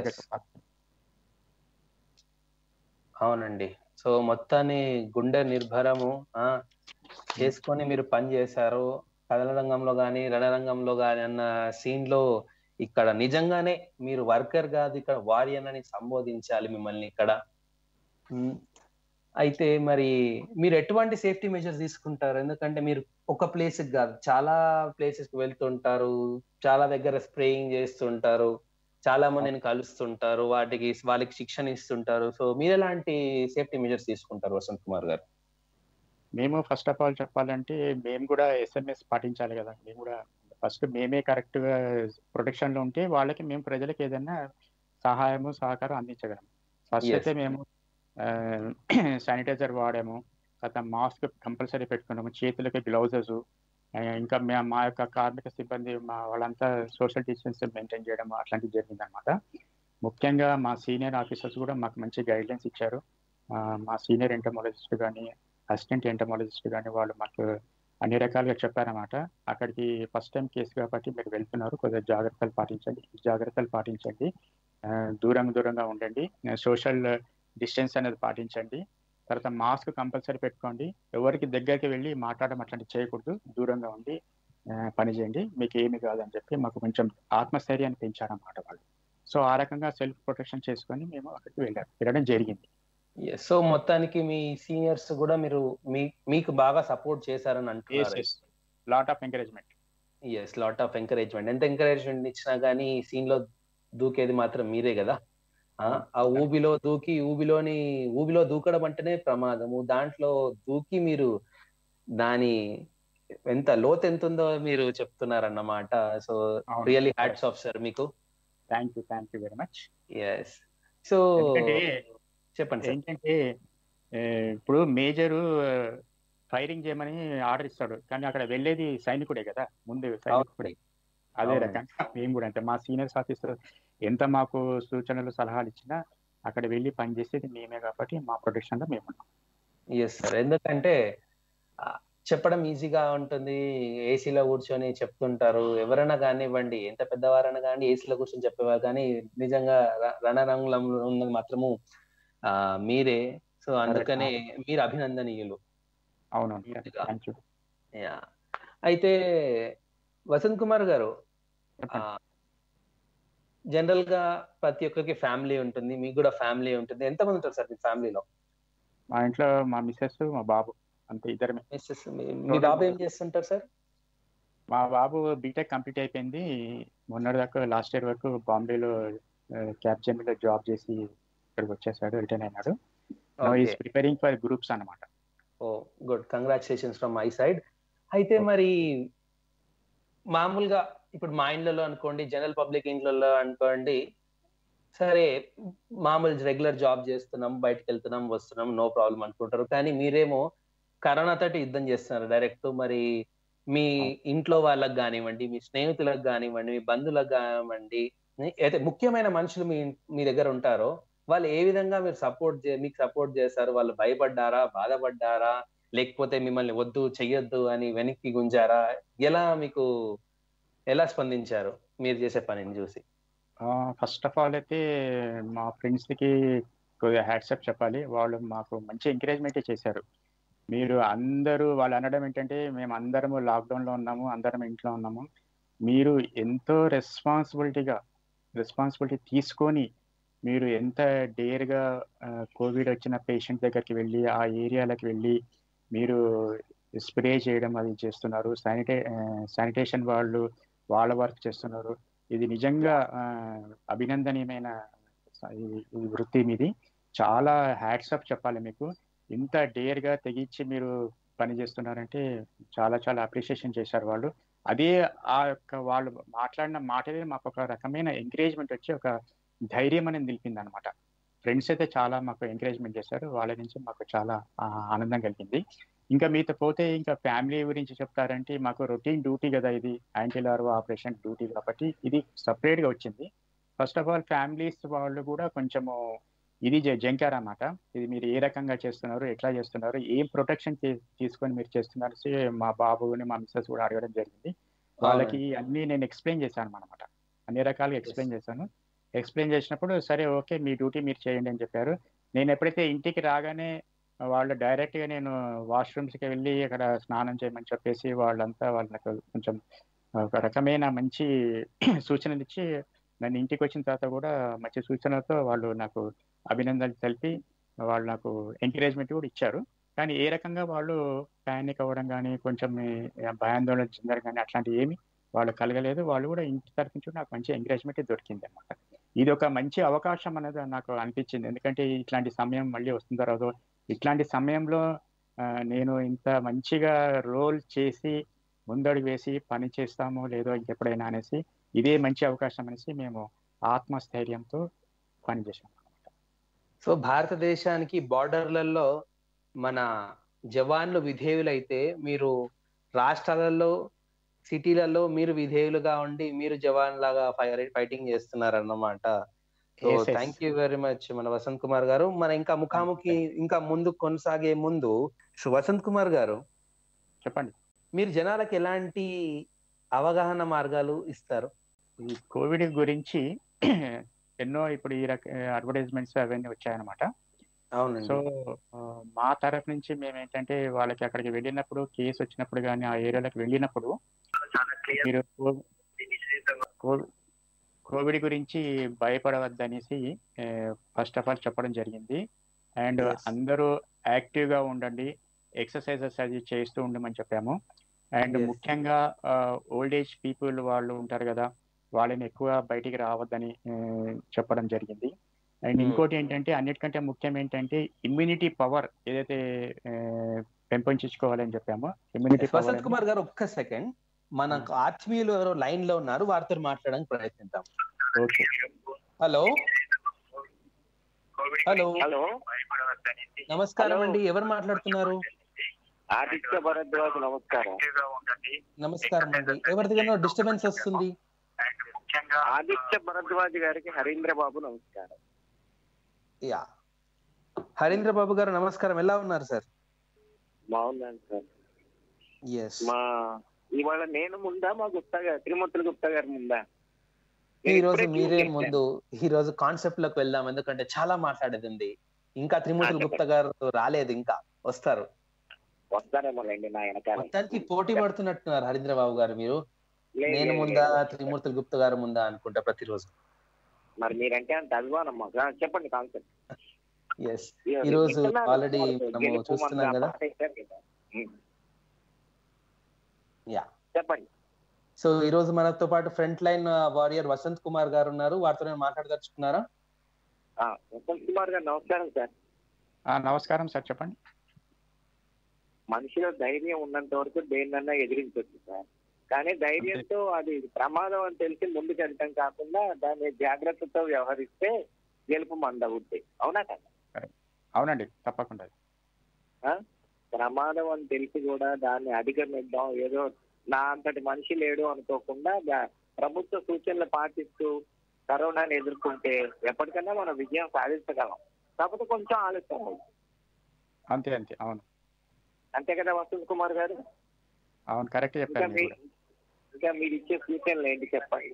అవునండి సో మొత్తాన్ని గుండె నిర్భరము చేసుకొని మీరు పని చేశారు కథల రంగంలో కానీ రణరంగంలో కానీ అన్న సీన్ లో ఇక్కడ నిజంగానే మీరు వర్కర్ కాదు ఇక్కడ వారియర్ అని సంబోధించాలి మిమ్మల్ని ఇక్కడ అయితే మరి మీరు ఎటువంటి సేఫ్టీ మెజర్స్ తీసుకుంటారు ఎందుకంటే మీరు ఒక ప్లేస్ కాదు చాలా ప్లేసెస్ కి వెళ్తుంటారు చాలా దగ్గర స్ప్రేయింగ్ చేస్తుంటారు చాలా మందిని కలుస్తుంటారు వాటికి వాళ్ళకి శిక్షణ ఇస్తుంటారు సో మీరు ఎలాంటి సేఫ్టీ మెజర్స్ తీసుకుంటారు వసంత్ కుమార్ గారు మేము ఫస్ట్ ఆఫ్ ఆల్ చెప్పాలంటే మేము కూడా ఎస్ఎంఎస్ పాటించాలి కదా మేము కూడా ఫస్ట్ మేమే కరెక్ట్ గా ప్రొటెక్షన్ లో ఉంటే వాళ్ళకి మేము ప్రజలకు ఏదైనా సహాయము సహకారం అందించగలం ఫస్ట్ అయితే మేము శానిటైజర్ వాడాము తర్వాత మాస్క్ కంపల్సరీ పెట్టుకున్నాము చేతులకి గ్లౌజెస్ ఇంకా మేము మా యొక్క కార్మిక సిబ్బంది మా వాళ్ళంతా సోషల్ డిస్టెన్స్ మెయింటైన్ చేయడం అట్లాంటివి జరిగింది అనమాట ముఖ్యంగా మా సీనియర్ ఆఫీసర్స్ కూడా మాకు మంచి గైడ్లైన్స్ ఇచ్చారు మా సీనియర్ ఎంటమాలజిస్ట్ కానీ అసిస్టెంట్ ఎంటమాలజిస్ట్ కానీ వాళ్ళు మాకు అన్ని రకాలుగా చెప్పారన్నమాట అక్కడికి ఫస్ట్ టైం కేసు కాబట్టి మీరు వెళ్తున్నారు కొద్దిగా జాగ్రత్తలు పాటించండి జాగ్రత్తలు పాటించండి దూరం దూరంగా ఉండండి సోషల్ డిస్టెన్స్ అనేది పాటించండి తర్వాత మాస్క్ కంపల్సరీ పెట్టుకోండి ఎవరికి దగ్గరికి వెళ్ళి మాట్లాడడం అట్లాంటివి చేయకూడదు దూరంగా ఉండి పని చేయండి మీకు ఏమి కాదని చెప్పి మాకు కొంచెం ఆత్మస్థైర్యాన్ని పెంచారన్నమాట వాళ్ళు సో ఆ రకంగా సెల్ఫ్ ప్రొటెక్షన్ చేసుకొని మేము అక్కడికి వెళ్ళాం వెళ్ళడం జరిగింది సో మొత్తానికి మీ సీనియర్స్ కూడా మీరు మీ మీకు బాగా సపోర్ట్ చేశారని అంటున్నారు lot of encouragement yes lot of encouragement ఎంత ఎంకరేజ్మెంట్ ఇచ్చినా కానీ సీన్ లో దూకేది మాత్రం మీరే కదా ఆ ఊబిలో దూకి ఊబిలోని ఊబిలో దూకడం అంటేనే ప్రమాదము దాంట్లో దూకి మీరు దాని ఎంత లోతు ఎంత ఉందో మీరు చెప్తున్నారన్నమాట so really hats off sir మీకు thank you thank you very much yes so చెప్పండి ఏంటంటే ఇప్పుడు మేజరు ఫైరింగ్ చేయమని ఆర్డర్ ఇస్తాడు కానీ అక్కడ వెళ్ళేది సైనికుడే కదా ముందు సైనికుడే అదే రకంగా మేము కూడా అంటే మా సీనియర్స్ ఆఫీసర్ ఎంత మాకు సూచనలు సలహాలు ఇచ్చినా అక్కడ వెళ్ళి పనిచేసేది మేమే కాబట్టి మా ప్రొటెక్షన్ లో మేము ఉన్నాం ఎస్ సార్ ఎందుకంటే చెప్పడం ఈజీగా ఉంటుంది ఏసీలో కూర్చొని చెప్తుంటారు ఎవరైనా కానివ్వండి ఎంత పెద్దవారైనా కానీ ఏసీలో కూర్చొని చెప్పేవారు కానీ నిజంగా రణరంగంలో ఉన్నది మాత్రము ఆ మీరే సో అందుకనే మీరు అభినందనీయులు అవును అయితే వసంత్ కుమార్ గారు జనరల్ గా ప్రతి ఒక్కరికి ఫ్యామిలీ ఉంటుంది మీకు కూడా ఫ్యామిలీ ఉంటుంది ఎంత మంది ఉంటారు సార్ మీ ఫ్యామిలీలో మా ఇంట్లో మా మిస్సెస్ మా బాబు అంతే ఇద్దరమే మిస్సెస్ మీ బాబు ఏం చేస్తుంటారు సార్ మా బాబు బీటెక్ కంప్లీట్ అయిపోయింది మొన్నటి దాకా లాస్ట్ ఇయర్ వరకు బాంబేలో క్యాప్జెన్లో జాబ్ చేసి ఇక్కడికి వచ్చేసాడు రిటర్న్ అయినాడు no is okay preparing for groups అన్నమాట oh good congratulations from my side అయితే మరి మామూలుగా ఇప్పుడు మా ఇండ్లలో అనుకోండి జనరల్ పబ్లిక్ ఇండ్లలో అనుకోండి సరే మామూలు రెగ్యులర్ జాబ్ చేస్తున్నాం బయటకు వెళ్తున్నాం వస్తున్నాం నో ప్రాబ్లం అనుకుంటారు కానీ మీరేమో కరోనా తోటి యుద్ధం చేస్తున్నారు డైరెక్ట్ మరి మీ ఇంట్లో వాళ్ళకి కానివ్వండి మీ స్నేహితులకు కానివ్వండి మీ బంధువులకు కానివ్వండి అయితే ముఖ్యమైన మనుషులు మీ మీ దగ్గర ఉంటారో వాళ్ళు ఏ విధంగా మీరు సపోర్ట్ చే మీకు సపోర్ట్ చేస్తారు వాళ్ళు భయపడ్డారా బాధపడ్డారా లేకపోతే మిమ్మల్ని వద్దు చెయ్యొద్దు అని వెనక్కి గుంజారా ఎలా మీకు ఎలా స్పందించారు మీరు చేసే పనిని చూసి ఫస్ట్ ఆఫ్ ఆల్ అయితే మా ఫ్రెండ్స్కి కొద్దిగా హ్యాట్సప్ చెప్పాలి వాళ్ళు మాకు మంచి ఎంకరేజ్మెంటే చేశారు మీరు అందరూ వాళ్ళు అనడం ఏంటంటే మేము అందరము లాక్డౌన్లో ఉన్నాము అందరం ఇంట్లో ఉన్నాము మీరు ఎంతో రెస్పాన్సిబిలిటీగా రెస్పాన్సిబిలిటీ తీసుకొని మీరు ఎంత డేర్గా కోవిడ్ వచ్చిన పేషెంట్ దగ్గరికి వెళ్ళి ఆ ఏరియాలకు వెళ్ళి మీరు స్ప్రే చేయడం అది చేస్తున్నారు శానిటే శానిటేషన్ వాళ్ళు వాళ్ళ వర్క్ చేస్తున్నారు ఇది నిజంగా ఆ, అభినందనీయమైన ఈ- ఈ వృత్తి మీది చాలా హ్యాట్సప్ చెప్పాలి మీకు ఇంత డేర్గా తెగించి మీరు పని చేస్తున్నారంటే చాలా చాలా అప్రిషియేషన్ చేశారు వాళ్ళు అదే ఆ యొక్క వాళ్ళు మాట్లాడిన మాటలే మాకు ఒక రకమైన ఎంకరేజ్మెంట్ వచ్చి ఒక ధైర్యం అనేది నిలిపింది అనమాట ఫ్రెండ్స్ అయితే చాలా మాకు ఎంకరేజ్మెంట్ చేశారు వాళ్ళ నుంచి మాకు చాలా ఆ, ఆనందం కలిగింది ఇంకా మీతో పోతే ఇంకా ఫ్యామిలీ గురించి చెప్తారంటే మాకు రొటీన్ డ్యూటీ కదా ఇది యాంటీ లార్వా ఆపరేషన్ డ్యూటీ కాబట్టి ఇది separate గా వచ్చింది ఫస్ట్ ఆఫ్ ఆల్ ఫ్యామిలీస్ వాళ్ళు కూడా కొంచెము ఇది జ- జంకార్ అన్నమాట ఇది మీరు ఏ రకంగా చేస్తున్నారు ఎట్లా చేస్తున్నారు ఏం ప్రొటెక్షన్ తీసుకొని మీరు చేస్తున్నారు సో మా బాబుని మా మిస్సెస్ కూడా అడగడం జరిగింది వాళ్ళకి అన్ని నేను ఎక్స్ప్లెయిన్ చేశాను అనమాట అన్ని రకాలుగా ఎక్స్ప్లెయిన్ చేశాను ఎక్స్ప్లెయిన్ చేసినప్పుడు సరే ఓకే మీ డ్యూటీ మీరు చేయండి అని చెప్పారు నేను ఎప్పుడైతే ఇంటికి రాగానే వాళ్ళు డైరెక్ట్ గా నేను వాష్రూమ్స్ కి వెళ్ళి అక్కడ స్నానం చేయమని చెప్పేసి వాళ్ళంతా వాళ్ళకి కొంచెం ఒక రకమైన మంచి సూచనలు ఇచ్చి నన్ను ఇంటికి వచ్చిన తర్వాత కూడా మంచి సూచనలతో వాళ్ళు నాకు అభినందనలు తెలిపి వాళ్ళు నాకు ఎంకరేజ్మెంట్ కూడా ఇచ్చారు కానీ ఏ రకంగా వాళ్ళు ప్యానిక్ అవ్వడం కానీ కొంచెం ఈ భయాందోళన చెందడం కానీ అట్లాంటివి ఏమి వాళ్ళు కలగలేదు వాళ్ళు కూడా ఇంటి తరఫు నుంచి నాకు మంచి ఎంకరేజ్మెంట్ దొరికింది అనమాట ఇది ఒక మంచి అవకాశం అనేది నాకు అనిపించింది ఎందుకంటే ఇట్లాంటి సమయం మళ్ళీ వస్తుందో రాదో ఇట్లాంటి సమయంలో ఆ, నేను ఇంత మంచిగా రోల్ చేసి ముందడుగు వేసి పని చేస్తామో లేదో ఇంకెప్పుడైనా అనేసి ఇదే మంచి అవకాశం అనేసి మేము ఆత్మస్థైర్యంతో పనిచేసాం సో భారతదేశానికి బార్డర్లలో మన జవాన్లు విధేయులైతే మీరు రాష్ట్రాలలో సిటీలలో మీరు విధేయులుగా ఉండి మీరు జవాన్ లాగా ఫైర్ ఫైటింగ్ చేస్తున్నారన్నమాట so Yes, yes. Thank you very much మన వసంత్ కుమార్ గారు మన ఇంకా ముఖాముఖి ఇంకా ముందు కొనసాగే ముందు సో వసంత్ కుమార్ గారు చెప్పండి మీరు జనాలకు ఎలాంటి అవగాహన మార్గాలు ఇస్తారు ఈ కోవిడ్ గురించి ఎన్నో ఇప్పుడు ఈ రక అడ్వర్టైజ్మెంట్స్ అవన్నీ వచ్చాయన్నమాట సో అవునండి ఆ, మా తరఫు నుంచి మేము ఏంటంటే వాళ్ళకి అక్కడికి వెళ్ళినప్పుడు కేసు వచ్చినప్పుడు కానీ ఆ ఏరియాలకు వెళ్ళినప్పుడు మీరు కో- కో- కోవిడ్ గురించి భయపడవద్దనేసి ఫస్ట్ ఆఫ్ ఆల్ చెప్పడం జరిగింది అండ్ Yes. అందరూ యాక్టివ్ గా ఉండండి ఎక్సర్సైజెస్ అది చేస్తూ ఉండమని చెప్పాము అండ్ Yes. ముఖ్యంగా ఓల్డ్ ఏజ్ పీపుల్ వాళ్ళు ఉంటారు కదా వాళ్ళని ఎక్కువ బయటికి రావద్దని ఆ, చెప్పడం జరిగింది అండ్ Hmm. ఇంకోటి ఏంటంటే అన్నిటికంటే ముఖ్యం ఏంటంటే ఇమ్యూనిటీ పవర్ ఏదైతే ఆ, పెంపొందించుకోవాలని చెప్పామో ఇమ్యూనిటీ వసంత్ పవర్ కుమార్ గారు ఒక్క సెకండ్ మనకు ఆత్మీయులు ఎవరో లైన్ లో ఉన్నారు వారితో మాట్లాడడానికి ప్రయత్నిద్దాం ఓకే హలో హలో హలో నమస్కారం Hello. అండి ఎవరు మాట్లాడుతున్నారు ఆదిత్య భరద్వాజ్ నమస్కారం నమస్కారం అండి ఎవరి దగ్గర డిస్టర్బెన్స్ వస్తుంది ఆదిత్య భరద్వాజ్ గారికి హరీంద్ర బాబు నమస్కారం యా హరీంద్ర బాబు గారు నమస్కారం ఎలా ఉన్నారు సార్ బాగున్నాను సార్ ఎస్ మా ఇవాళ నేను ముందా మా గుప్తా గారు తిరుమతుల గుప్తా గారు ముందా ఈ నేను రోజు ఇప్పుడే మీరే చూసేసాను. ముందు ఈ రోజు కాన్సెప్ట్ లోకి వెళ్దాం ఎందుకంటే చాలా మాట్లాడేది ఉంది ఇంకా త్రిమూర్తులు ఆ, గుప్తా గారు రాలేదు ఇంకా వస్తారు వస్తారేమోలేండి నా వెనకాల మొత్తానికి పోటీ పడుతున్నట్టున్నారు హరీంద్ర బాబు గారు మీరు లేదు, నేను లేదు, ముందా లేదు. త్రిమూర్తులు గుప్తా గారు ముందా అనుకుంటా ప్రతిరోజు మరి మీరంటే అంత అభిమానం మాకు ఆ, చెప్పండి కాన్సెప్ట్ ఎస్ ఈ రోజు ఆల్రెడీ మనము చూస్తున్నాం కదా యా చెప్పండి సో ఈ రోజు మనతో పాటు front line warrior Vasanth Kumar garu ఉన్నారు వారితో నేను మాట్లాడదలుచుకున్నారా ఆ, వసంత్ కుమార్ గారు నమస్కారం సార్ ఆ, నమస్కారం సార్ చెప్పండి మనిషిలో ధైర్యం ఉన్నంత వరకు దేన్నన్నా ఎదిరించవచ్చు సార్ కానీ ధైర్యంతో అది ప్రమాదం అని తెలిసి ముందుకు వెళ్ళటం కాకుండా దాన్ని జాగ్రత్తతో వ్యవహరిస్తే గెలుపు మందవుద్ది అవునా కదా అవునండి తప్పకుండా ఆ? ప్రమాదం అని తెలిసి కూడా దాన్ని అధిగమిద్దాం ఏదో నా అంతటి మనిషి లేడు అనుకోకుండా దా- ప్రభుత్వ సూచనలు పాటిస్తూ కరోనాని ఎదుర్కొంటే ఎప్పటికైనా మనం విజయం సాధించగలం కాకపోతే కొంచెం ఆలస్యం అవుతుంది అంతే అంతే అవును అంతే కదా వసంత్ కుమార్ గారు అవును కరెక్ట్ ఇంకా చెప్పారు మీ మీరు కూడా. ఇంకా మీరు ఇచ్చే సూచనలు ఏంటి చెప్పండి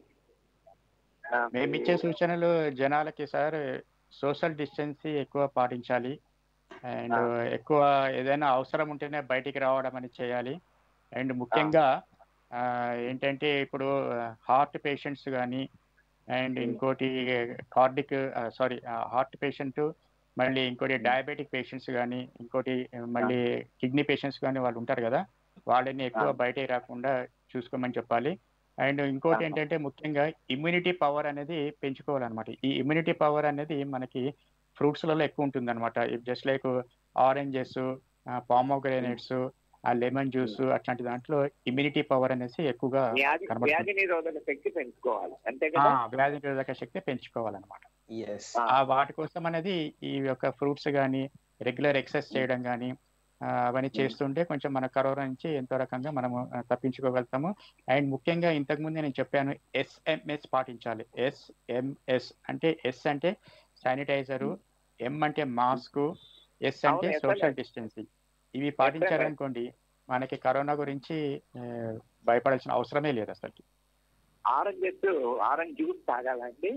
ఆ, మేము ఇచ్చే సూచనలు జనాలకి సార్ సోషల్ డిస్టెన్స్ ఎక్కువ పాటించాలి అండ్ ఎక్కువ ఏదైనా అవసరం ఉంటేనే బయటికి రావడం అని చేయాలి అండ్ ముఖ్యంగా ఆ, ఏంటంటే ఇప్పుడు హార్ట్ పేషెంట్స్ కానీ అండ్ ఇంకోటి కార్డిక్ సారీ హార్ట్ పేషెంట్ మళ్ళీ ఇంకోటి డయాబెటిక్ పేషెంట్స్ కానీ ఇంకోటి మళ్ళీ కిడ్నీ పేషెంట్స్ కానీ వాళ్ళు ఉంటారు కదా వాళ్ళని ఎక్కువ ఆ. బయటికి రాకుండా చూసుకోమని చెప్పాలి అండ్ ఇంకోటి ఆ. ఏంటంటే ముఖ్యంగా ఇమ్యూనిటీ పవర్ అనేది పెంచుకోవాలన్నమాట ఈ ఇమ్యూనిటీ పవర్ అనేది మనకి ఫ్రూట్స్లలో ఎక్కువ ఉంటుంది అనమాట జస్ట్ లైక్ ఆరెంజెస్ పామోగ్రానేట్స్ ఆ లెమన్ జ్యూస్ అట్లాంటి దాంట్లో ఇమ్యూనిటీ పవర్ అనేసి ఎక్కువగా వ్యాధి కనబడుతుంది. వ్యాధి నిరోధక శక్తి పెంచుకోవాలి అంతే ఆ, కదా వ్యాధి నిరోధక శక్తి పెంచుకోవాలన్నమాట ఎస్ ఆ. ఆ వాటి కోసం అనేది ఈ యొక్క ఫ్రూట్స్ కానీ రెగ్యులర్ ఎక్సర్సైజ్ చేయడం కానీ అవన్నీ చేస్తుంటే కొంచెం మన కరోనా నుంచి ఎంతో రకంగా మనము ఆ, తప్పించుకోగలుగుతాము అండ్ ముఖ్యంగా ఇంతకుముందే నేను చెప్పాను ఎస్ఎంఎస్ పాటించాలి ఎస్ఎంఎస్ అంటే ఎస్ అంటే శానిటైజరు ఎం అంటే మాస్క్ ఎస్ అంటే అవును, సోషల్ డిస్టెన్సింగ్ ఇవి పాటించారనుకోండి మనకి కరోనా గురించి ఆ, భయపడాల్సిన అవసరమే లేదు అసలు ఆరెంజెస్ ఆరెంజ్ జ్యూస్ తాగాలండి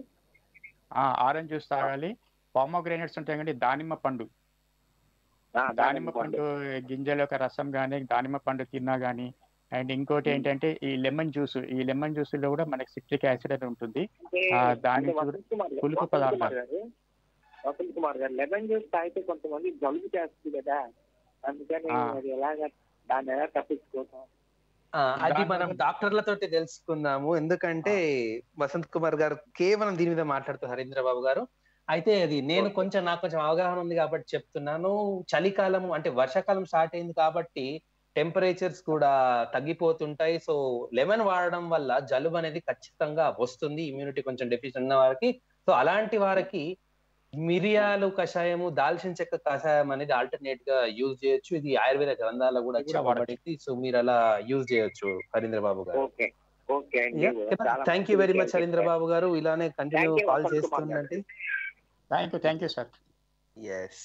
ఆరెంజ్ జ్యూస్ తాగాలి పామోగ్రానేట్స్ ఉంటాయి కండి దానిమ్మ పండు ఆ, దానిమ్మ పండు గింజల యొక్క రసం కానీ దానిమ్మ పండు తిన్నా కానీ అండ్ ఇంకోటి మ్మ్. ఏంటంటే ఈ లెమన్ జ్యూస్ ఈ లెమన్ జ్యూస్ లో కూడా మనకి సిట్రిక్ యాసిడ్ అని ఉంటుంది అంటే ఆ, దాని అంటే చూ- వసంత్ కుమార్ గారు- పులుపు వసంత్ కుమార్ పదార్థాలు. గారు వసంత్ కుమార్ గారు లెమన్ జ్యూస్ తాగితే కొంతమంది జలుబు చేస్తుంది కదా అందుకని ఆ. అది ఎలాగ దాన్ని ఎలా తప్పించుకోవటం ఆ, అది దాని మనం వల్ల- డాక్టర్లతోటి తెలుసుకుందాము ఎందుకంటే వసంత్ కుమార్ గారు కేవలం దీని మీద మాట్లాడుతూ హరీంద్ర బాబు గారు అయితే అది నేను Okay. కొంచెం నాకు కొంచెం అవగాహన ఉంది కాబట్టి చెప్తున్నాను చలికాలం అంటే వర్షాకాలం స్టార్ట్ అయింది కాబట్టి టెంపరేచర్స్ కూడా తగ్గిపోతుంటాయి సో లెమన్ వాడడం వల్ల జలుబు అనేది ఖచ్చితంగా వస్తుంది ఇమ్యూనిటీ కొంచెం డెఫిషియెంట్ ఉన్న వారికి సో అలాంటి వారికి మిరియాలు కషాయము దాల్చిన చెక్క కషాయం అనేది ఆల్టర్నేట్ గా యూజ్ చేయొచ్చు ఇది ఆయుర్వేద గ్రంథాలలో కూడా ఇది కూడా వాడొచ్చు. చెప్పబడింది సో మీరు అలా యూజ్ చేయొచ్చు హరీంద్ర బాబు గారు ఓకే ఓకే అండి చాలా థ్యాంక్ యూ వెరీ మచ్ మంచి హరీంద్ర విషయం బాబు గారు ఇలానే continue Thank you, call Vasanth Kumar garu. చేస్తుండండి thank you thank you sir yes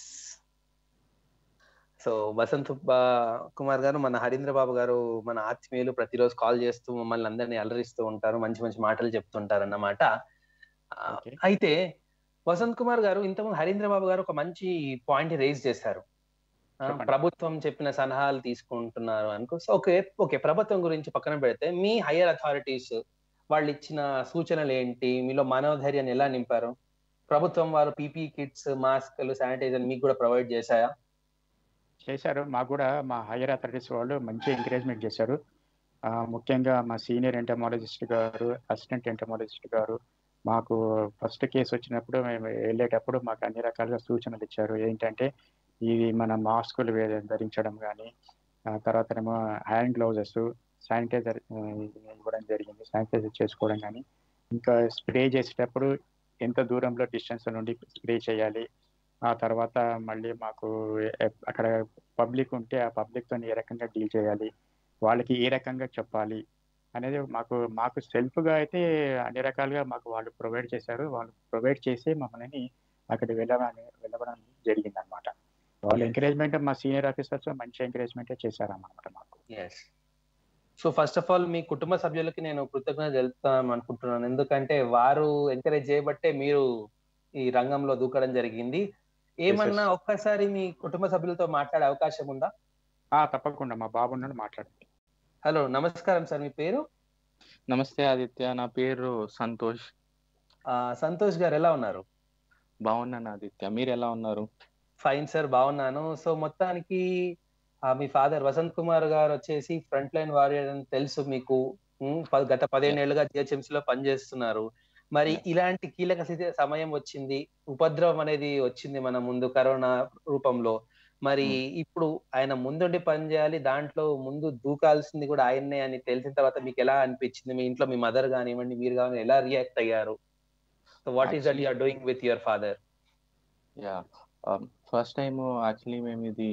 so Vasanth బా- కుమార్ గారు మన హరీంద్ర బాబు గారు మన ఆత్మీయులు ప్రతిరోజు కాల్ చేస్తూ మమ్మల్ని అందరినీ అలరిస్తూ ఉంటారు మంచి మంచి మాటలు చెప్తుంటారు అన్నమాట ఆ, Okay. అయితే వసంత్ కుమార్ గారు ఇంతకుముందు హరీంద్ర బాబు గారు ఒక మంచి పాయింట్ రేజ్ చేశారు ఆ, చెప్పండి. ప్రభుత్వం చెప్పిన సలహాలు తీసుకుంటున్నారు అనుకో సో ఓకే ఓకే ప్రభుత్వం గురించి పక్కన పెడితే మీ హయ్యర్ అథారిటీస్ వాళ్ళు ఇచ్చిన సూచనలు ఏంటి మీలో మనోధైర్యాన్ని ఎలా నింపారు ప్రభుత్వం వారు పీపీ కిట్స్ మాస్క్లు శానిటైజర్ మీకు కూడా ప్రొవైడ్ చేశాయా చేశారు మాకు కూడా మా హైయర్ అథారిటీస్ వాళ్ళు మంచి ఎంకరేజ్మెంట్ చేశారు ఆ, ముఖ్యంగా మా senior entomologist garu assistant entomologist garu మాకు ఫస్ట్ కేసు వచ్చినప్పుడు మేము వెళ్ళేటప్పుడు మాకు అన్ని రకాలుగా సూచనలు ఇచ్చారు ఏంటంటే ఇది మన మాస్కులు వే- ధరించడం కానీ తర్వాత ఏమో హ్యాండ్ గ్లౌజెస్ శానిటైజర్ ఇవ్వడం జరిగింది శానిటైజర్ చేసుకోవడం కానీ ఇంకా స్ప్రే చేసేటప్పుడు ఎంత దూరంలో డిస్టెన్స్ నుండి స్ప్రే చేయాలి ఆ తర్వాత మళ్ళీ మాకు ఎ- అక్కడ పబ్లిక్ ఉంటే ఆ పబ్లిక్ తో ఏ రకంగా డీల్ చేయాలి వాళ్ళకి ఏ రకంగా చెప్పాలి అనేది మాకు మాకు సెల్ఫ్ గా అయితే అన్ని రకాలుగా మాకు వాళ్ళు ప్రొవైడ్ చేశారు వాళ్ళు ప్రొవైడ్ చేసి మమ్మల్ని అక్కడికి వెళ్ళడానికి వెళ్ళడం జరిగింది అనమాట వాళ్ళ ఎంకరేజ్మెంట్ మా సీనియర్ ఆఫీసర్స్ మంచి ఎంకరేజ్మెంట్ చేశారన్నమాట మాకు yes so first of all మీ కుటుంబ సభ్యులకి నేను కృతజ్ఞత తెలుపుతాం అనుకుంటున్నాను ఎందుకంటే వారు ఎంకరేజ్ చేయబట్టే మీరు ఈ రంగంలో దూకడం జరిగింది ఏమన్నా ఒక్కసారి మీ కుటుంబ సభ్యులతో మాట్లాడే అవకాశం ఉందా ఆ తప్పకుండా మా బాబు నుండి మాట్లాడండి హలో నమస్కారం సార్ మీ పేరు నమస్తే ఆదిత్య నా పేరు సంతోష్ ఆ, సంతోష్ గారు ఎలా ఉన్నారు బాగున్నాను ఆదిత్య మీరు ఎలా ఉన్నారు ఫైన్ సార్ బాగున్నాను సో మొత్తానికి ఆ, మీ ఫాదర్ వసంత్ కుమార్ గారు వచ్చేసి ఫ్రంట్ లైన్ వారియర్ అని తెలుసు మీకు ఉమ్, ప- గత పదిహేను ఏళ్ళుగా జిహెచ్ఎంసీ లో పనిచేస్తున్నారు మరి Yeah. ఇలాంటి కీలక స్థితి సమయం వచ్చింది ఉపద్రవం అనేది వచ్చింది మన ముందు కరోనా రూపంలో మరి ఇప్పుడు ఆయన ముందుండి పనిచేయాలి దాంట్లో ముందు దూకాల్సింది కూడా ఆయన్నే అని తెలిసిన తర్వాత మీకు ఎలా అనిపించింది మీ ఇంట్లో మీ మదర్ కానివ్వండి మీరు కానీ ఎలా రియాక్ట్ అయ్యారు so what is that Actually- you're doing with your father yeah first time actually మేము ఇది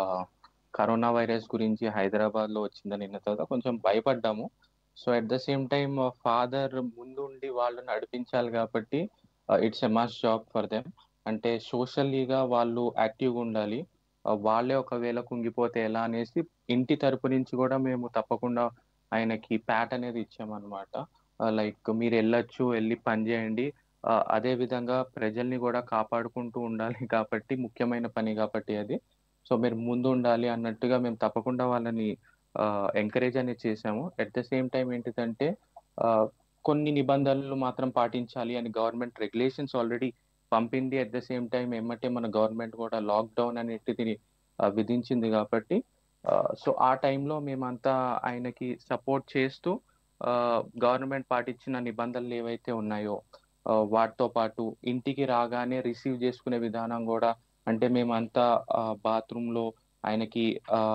కరోనా వైరస్ గురించి హైదరాబాద్ లో వచ్చిందని విన్న తర్వాత కొంచెం భయపడ్డాము so at the same time father ముందుండి వాళ్ళు నడిపించాలి కాబట్టి it's a must job for them అంటే సోషల్లీగా వాళ్ళు యాక్టివ్గా ఉండాలి Uh, వాళ్ళే ఒకవేళ కుంగిపోతే ఎలా అనేసి ఇంటి తరపు నుంచి కూడా మేము తప్పకుండా ఆయనకి ప్యాట్ అనేది ఇచ్చామన్నమాట లైక్ మీరు వెళ్ళొచ్చు వెళ్ళి పని చేయండి ఆ, అదే విధంగా ప్రజల్ని కూడా కాపాడుకుంటూ ఉండాలి కాబట్టి ముఖ్యమైన పని కాబట్టి అది సో మీరు ముందు ఉండాలి అన్నట్టుగా మేము తప్పకుండా వాళ్ళని ఎంకరేజ్ అనేది చేసాము అట్ ద సేమ్ టైం ఏంటిదంటే ఆ, కొన్ని నిబంధనలు మాత్రం పాటించాలి అని గవర్నమెంట్ రెగ్యులేషన్స్ ఆల్రెడీ పంపింది అట్ ద సేమ్ టైం ఏమంటే మన గవర్నమెంట్ కూడా లాక్డౌన్ అనేటిది ఆ, విధించింది కాబట్టి సో ఆ టైంలో మేమంతా ఆయనకి సపోర్ట్ చేస్తూ గవర్నమెంట్ పాటించిన నిబంధనలు ఏవైతే ఉన్నాయో ఆ, వాటితో పాటు ఇంటికి రాగానే రిసీవ్ చేసుకునే విధానం కూడా అంటే మేమంతా బాత్రూమ్ లో ఆయనకి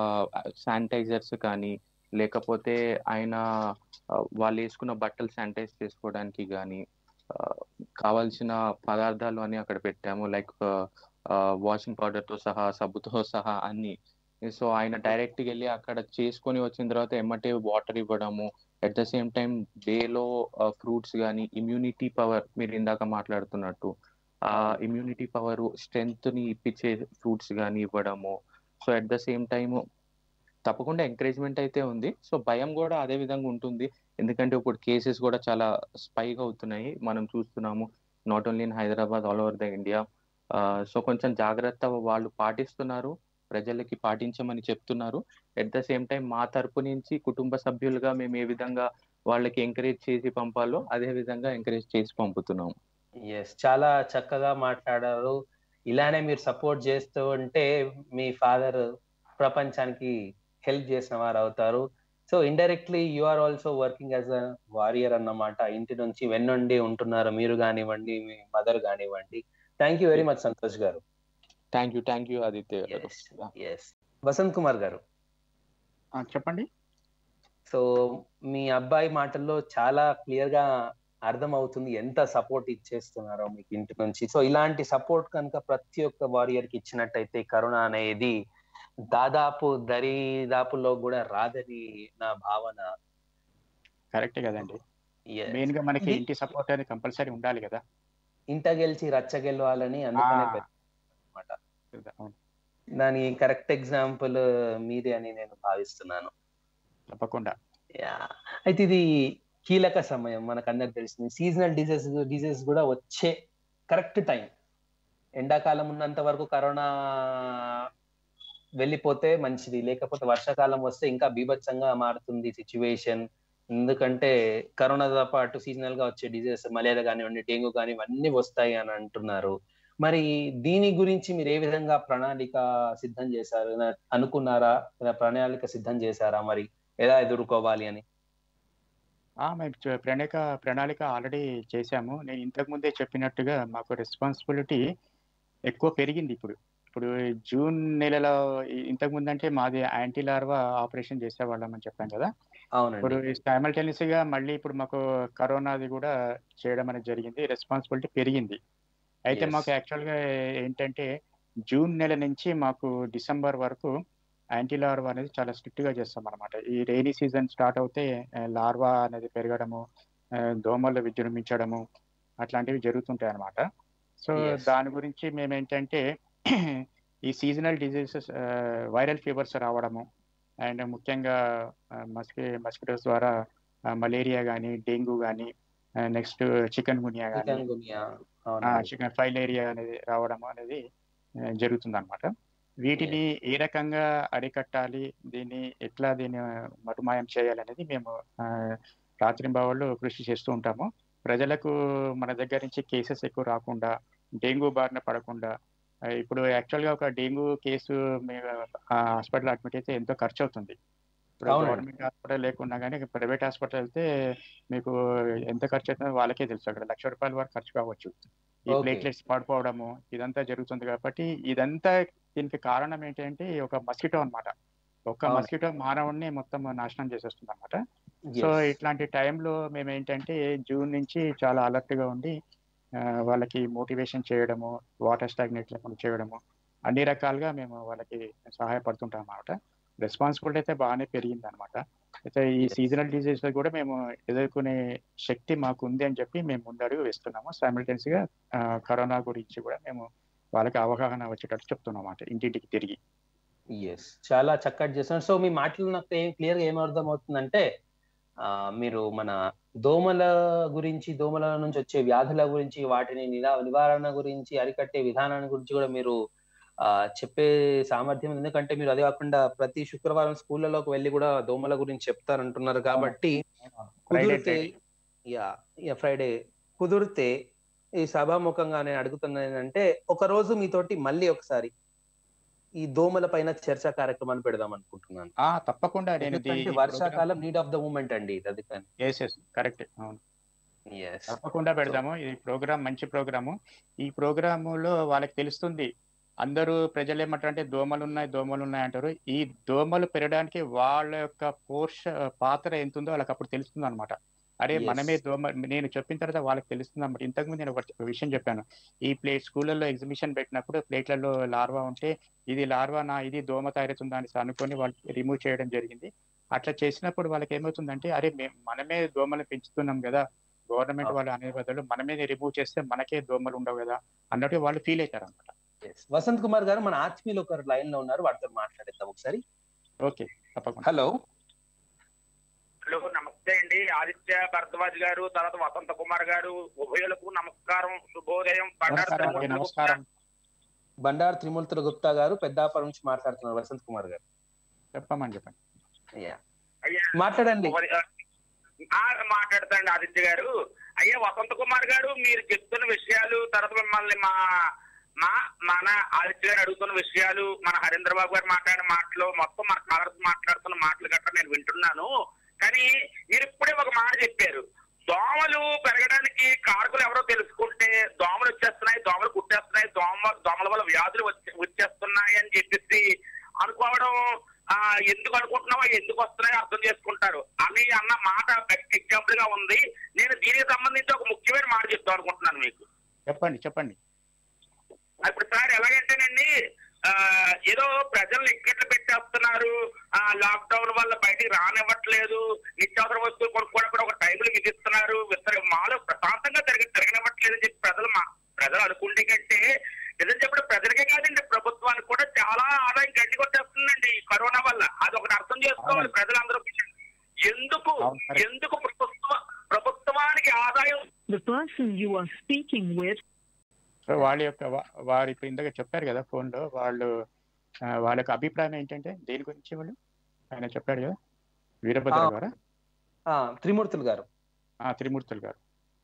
శానిటైజర్స్ కానీ లేకపోతే ఆయన ఆ, వాళ్ళు వేసుకున్న బట్టలు శానిటైజ్ చేసుకోవడానికి కానీ కావాల్సిన పదార్థాలు అన్ని అక్కడ పెట్టాము లైక్ వాషింగ్ పౌడర్ తో సహా సబ్బుతో సహా అన్ని సో ఆయన డైరెక్ట్ వెళ్ళి అక్కడ చేసుకొని వచ్చిన తర్వాత ఎమ్మటే వాటర్ ఇవ్వడము అట్ ద సేమ్ టైం డేలో ఫ్రూట్స్ కానీ ఇమ్యూనిటీ పవర్ మీరు ఇందాక మాట్లాడుతున్నట్టు ఆ ఇమ్యూనిటీ పవర్ స్ట్రెంగ్త్ ని ఇప్పించే ఫ్రూట్స్ కానీ ఇవ్వడము so at the same time తప్పకుండా ఎంకరేజ్మెంట్ అయితే ఉంది సో భయం కూడా అదే విధంగా ఉంటుంది ఎందుకంటే ఇప్పుడు కేసెస్ కూడా చాలా స్పైక్ అవుతున్నాయి మనం చూస్తున్నాము not only in Hyderabad all over the India so కొంచెం జాగ్రత్త వాళ్ళు పాటిస్తున్నారు ప్రజలకి పాటించమని చెప్తున్నారు ఎట్ ద సేమ్ టైం మా తరపు నుంచి కుటుంబ సభ్యులుగా మేము ఏ విధంగా వాళ్ళకి ఎంకరేజ్ చేసి పంపాలో అదే విధంగా ఎంకరేజ్ చేసి పంపుతున్నాం ఎస్ చాలా చక్కగా మాట్లాడారు ఇలానే మీరు సపోర్ట్ చేస్తూ ఉంటే మీ ఫాదర్ ప్రపంచానికి హెల్ప్ చేసిన వారు అవుతారు so indirectly you are also working as a warrior అన్నమాట ఇంటి నుంచి వెన్నుండి ఉంటున్నారు మీరు కానివ్వండి మీ మదర్ కానివ్వండి thank you very much Santosh garu thank you thank you Aditya garu S Vasant Kumar గారు ఆ, చెప్పండి సో మీ అబ్బాయి మాటల్లో చాలా క్లియర్ గా అర్థం అవుతుంది ఎంత సపోర్ట్ ఇచ్చేస్తున్నారో మీకు ఇంటి నుంచి సో ఇలాంటి సపోర్ట్ కనుక ప్రతి ఒక్క వారియర్ కి ఇచ్చినట్టయితే కరోనా అనేది దాదాపు దరిదాపుల్లో కూడా రాదని నా భావన కరెక్టే కదండి Yes. మెయిన్ గా మనకి ఇది- ఇంటి సపోర్ట్ అనేది కంపల్సరీ ఉండాలి కదా ఇంట గెలిచి రచ్చ గెలవాలని అందుకనే ఆ. పెట్టారు. అవును, దాని కరెక్ట్ ఎగ్జాంపుల్ మీరే అని నేను భావిస్తున్నాను తప్పకుండా యా అయితే ఇది కీలక సమయం మనకు అందరికి తెలిసింది సీజనల్ డిజీజ్ డిజీజ్ కూడా వచ్చే కరెక్ట్ టైం ఎండాకాలం ఉన్నంత వరకు కరోనా వెళ్ళిపోతే మంచిది లేకపోతే వర్షాకాలం వస్తే ఇంకా బీభత్సంగా మారుతుంది సిచ్యువేషన్ ఎందుకంటే కరోనాతో పాటు సీజనల్ గా వచ్చే డిజీజెస్ మలేరియా కానివ్వండి డెంగ్యూ కానీ ఇవన్నీ వస్తాయి అని అంటున్నారు మరి దీని గురించి మీరు ఏ విధంగా ప్రణాళిక సిద్ధం చేశారు ఏదైనా అనుకున్నారా లేదా ప్రణాళిక సిద్ధం చేశారా మరి ఎలా ఎదుర్కోవాలి అని ఆ, మేము చ- ప్రణాళిక ప్రణాళిక ఆల్రెడీ చేశాము నేను ఇంతకు ముందే చెప్పినట్టుగా మాకు రెస్పాన్సిబిలిటీ ఎక్కువ పెరిగింది ఇప్పుడు ఇప్పుడు జూన్ నెలలో ఇ- ఇంతకు ముందు అంటే మాది యాంటీ లార్వా ఆపరేషన్ చేసేవాళ్ళం అని చెప్పాం కదా ఇప్పుడు అవునండి సైమల్టేనియస్ గా మళ్ళీ ఇప్పుడు మాకు కరోనాది కూడా చేయడం అనేది జరిగింది రెస్పాన్సిబిలిటీ పెరిగింది అయితే Yes. మాకు యాక్చువల్ గా ఏంటంటే జూన్ నెల నుంచి మాకు డిసెంబర్ వరకు యాంటీ లార్వా అనేది చాలా స్ట్రిక్ట్ గా చేస్తాం అనమాట ఈ రైనీ సీజన్ స్టార్ట్ అవుతే ఆ, లార్వా అనేది పెరగడము ఆ, దోమలు విజృంభించడము అట్లాంటివి జరుగుతుంటాయి అనమాట సో Yes. దాని గురించి మేము ఏంటంటే ఈ సీజనల్ డిజీజెస్ వైరల్ ఫీవర్స్ రావడము అండ్ ముఖ్యంగా మస్కి మస్కిటోస్ ద్వారా మలేరియా కానీ డెంగ్యూ కానీ నెక్స్ట్ చికెన్ గునియా కానీ చికెన్ గునియా అవునండి చికెన్ ఫైలేరియా అనేది రావడం అనేది జరుగుతుంది అనమాట వీటిని ఏ రకంగా అరికట్టాలి దీన్ని ఎట్లా దీన్ని మటుమాయం చేయాలనేది మేము ఆ, రాత్రింబవళ్ళు కృషి చేస్తూ ఉంటాము ప్రజలకు మన దగ్గర నుంచి కేసెస్ ఎక్కువ రాకుండా డెంగ్యూ బారిన పడకుండా ఆ, ఇప్పుడు యాక్చువల్గా ఒక డెంగ్యూ కేసు హాస్పిటల్ అడ్మిట్ అయితే ఎంతో ఖర్చు అవుతుంది ఇప్పుడు అవునండి. గవర్నమెంట్ హాస్పిటల్ లేకున్నా కానీ ప్రైవేట్ హాస్పిటల్ వెళ్తే మీకు ఎంత ఖర్చు అవుతుందో వాళ్ళకే తెలుసు అక్కడ లక్ష రూపాయల వరకు ఖర్చు కావచ్చు ఈ Okay. ప్లేట్లెట్స్ పడిపోవడము ఇదంతా జరుగుతుంది కాబట్టి ఇదంతా దీనికి కారణం ఏంటంటే ఈ ఒక మస్కిటో అన్నమాట ఒక అవును. మస్కిటో మానవుడిని మొత్తం నాశనం చేసేస్తుంది అనమాట సో Yes. ఇట్లాంటి టైంలో మేము ఏంటంటే జూన్ నుంచి చాలా alert గా ఉండి ఆ, వాళ్ళకి మోటివేషన్ చేయడము వాటర్ స్టాగ్నేట్ లేకుండా చేయడము అన్ని రకాలుగా మేము వాళ్ళకి సహాయపడుతుంటాం అన్నమాట రెస్పాన్సిబిలిటీ అయితే బాగానే పెరిగింది అనమాట అయితే ఈ Yes. సీజనల్ డిజీజ్ కూడా మేము ఎదుర్కొనే శక్తి మాకు ఉంది అని చెప్పి మేము ముందడుగు వేస్తున్నాము సైమిల్టెన్స్ గా ఆ, కరోనా గురించి కూడా మేము వాళ్ళకి అవగాహన వచ్చేటట్టు చెప్తున్నాం అన్నమాట ఇంటింటికి తిరిగి ఎస్ చాలా చక్కటి చేస్తున్నారు సో మీ మాటలు నాకు ఏం క్లియర్ గా ఏం అర్థం అవుతుందంటే ఆ, మీరు మన దోమల గురించి దోమల నుంచి వచ్చే వ్యాధుల గురించి వాటిని నిరా నివారణ గురించి అరికట్టే విధానాన్ని గురించి కూడా మీరు ఆ, చెప్పే సామర్థ్యం ఉంది. ఎందుకంటే మీరు అదే కాకుండా ప్రతి శుక్రవారం స్కూళ్ళలోకి వెళ్ళి కూడా దోమల గురించి చెప్తారంటున్నారు కాబట్టి ఫ్రైడే కుదిరితే యా యా ఫ్రైడే కుదిరితే ఈ సభాముఖంగా నేను అడుగుతున్నా ఏంటంటే ఒక రోజు మీతోటి మళ్ళీ ఒకసారి ఈ దోమల పైన చర్చా కార్యక్రమాన్ని పెడదాం అనుకుంటున్నాను ఆ తప్పకుండా నేను ఎందుకంటే వర్షాకాలం నీడ్ ఆఫ్ ద మూమెంట్ అండి ఇది అది కానీ కరెక్ట్ అవును ఎస్ తప్పకుండా పెడదాము ఈ ప్రోగ్రామ్ మంచి ప్రోగ్రాము ఈ ప్రోగ్రాములో వాళ్ళకి తెలుస్తుంది అందరూ ప్రజలు ఏమంటారంటే దోమలు ఉన్నాయి దోమలు ఉన్నాయి అంటారు ఈ దోమలు పెరగడానికి వాళ్ళ యొక్క పోష పాత్ర ఎంత ఉందో వాళ్ళకి అప్పుడు తెలుస్తుంది అనమాట అరే Yes. మనమే దోమ నేను చెప్పిన తర్వాత వాళ్ళకి తెలుస్తుంది అనమాట ఇంతకుముందు నేను ఒక విషయం చెప్పాను ఈ ప్లేట్ స్కూళ్ళల్లో ఎగ్జిబిషన్ పెట్టినప్పుడు ప్లేట్లలో లార్వా ఉంటే ఇది లార్వా నా ఇది దోమ తయారవుతుందా అని అనుకొని వాళ్ళు రిమూవ్ చేయడం జరిగింది అట్లా చేసినప్పుడు వాళ్ళకి ఏమవుతుందంటే అరే మేము మనమే దోమలు పెంచుతున్నాం కదా గవర్నమెంట్ వాళ్ళు అనే బదులు మనమే రిమూవ్ చేస్తే మనకే దోమలు ఉండవు కదా అన్నట్టు వాళ్ళు ఫీల్ అవుతారు అనమాట ఎస్ వసంత్ కుమార్ గారు మన ఆత్మీయులు ఒకరు లైన్ లో ఉన్నారు వాటితో మాట్లాడేద్దాం ఒకసారి ఓకే తప్పకుండా హలో హలో నమస్తే అండి ఆదిత్య భరద్వాజ్ గారు తర్వాత వసంత కుమార్ గారు ఉభయులకు నమస్కారం శుభోదయం బండారు నమస్కారం అండి త్రిమూర్తుల నమస్కారం బండారు త్రిమూర్తుల గుప్తా గారు పెద్దాపురం నుంచి మాట్లాడుతున్నారు వసంత్ కుమార్ గారు చెప్పమని చెప్పండి యా అయ్యా మాట్లాడండి ఉభయ- ఆ, మాట్లాడతాండి ఆదిత్య గారు అయ్యా వసంత కుమార్ గారు మీరు చెప్తున్న విషయాలు తర్వాత మిమ్మల్ని మా మా మన ఆదిత్య గారు అడుగుతున్న విషయాలు మన హరీంద్ర బాబు గారు మాట్లాడిన మాటలు మొత్తం మన కాలర్స్ మాట్లాడుతున్న మాటలు గట్రా నేను వింటున్నాను కానీ మీరు ఇప్పుడే ఒక మాట చెప్పారు దోమలు పెరగడానికి కారకులు ఎవరో తెలుసుకుంటే దోమలు వచ్చేస్తున్నాయి దోమలు కుట్టేస్తున్నాయి దోమ దోమల వల్ల వ్యాధులు వచ్చే వచ్చేస్తున్నాయి అని చెప్పేసి అనుకోవడం ఆ ఎందుకు అనుకుంటున్నావో ఎందుకు వస్తున్నాయో అర్థం చేసుకుంటారు అని అన్న మాట ఎగ్జాంపుల్ గా ఉంది నేను దీనికి సంబంధించి ఒక ముఖ్యమైన మాట చెప్తాను అనుకుంటున్నాను మీకు చెప్పండి చెప్పండి ఇప్పుడు సార్ ఎలాగంటేనండి ఆ, ఏదో ప్రజల్ని ఇక్కట్లు పెట్టేస్తున్నారు ఆ లాక్డౌన్ వల్ల బయటికి రానివ్వట్లేదు నిత్యావసర వస్తువులు కొనుక్కోవడం కూడా ఒక టైంలో విధిస్తున్నారు విస్తర మాలో ప్రశాంతంగా తిరగ తిరగనివ్వట్లేదు అని చెప్పి ప్రజలు మా ప్రజలు అనుకుంటే కంటే నిజం చెప్పడం ప్రజలకే కాదండి ప్రభుత్వానికి కూడా చాలా ఆదాయం గడ్డి కొట్టేస్తుందండి ఈ కరోనా వల్ల అది ఒకటి అర్థం చేసుకోవాలి అవునండి. ప్రజలందరూ ఎందుకు అవును, correct. ఎందుకు ప్రభుత్వ ప్రభుత్వానికి ఆదాయం The person you are speaking with so వాళ్ళ యొక్క వా- వారు ఇప్పుడు ఇందాక చెప్పారు కదా phone లో వాళ్ళు ఆ, వాళ్ళ యొక్క అభిప్రాయం ఏంటంటే దేని గురించి వాళ్ళు ఆయన చెప్పాడు కదా వీరభద్ర ఆ. గారా ఆ, త్రిమూర్తులు గారు ఆ, త్రిమూర్తులు గారు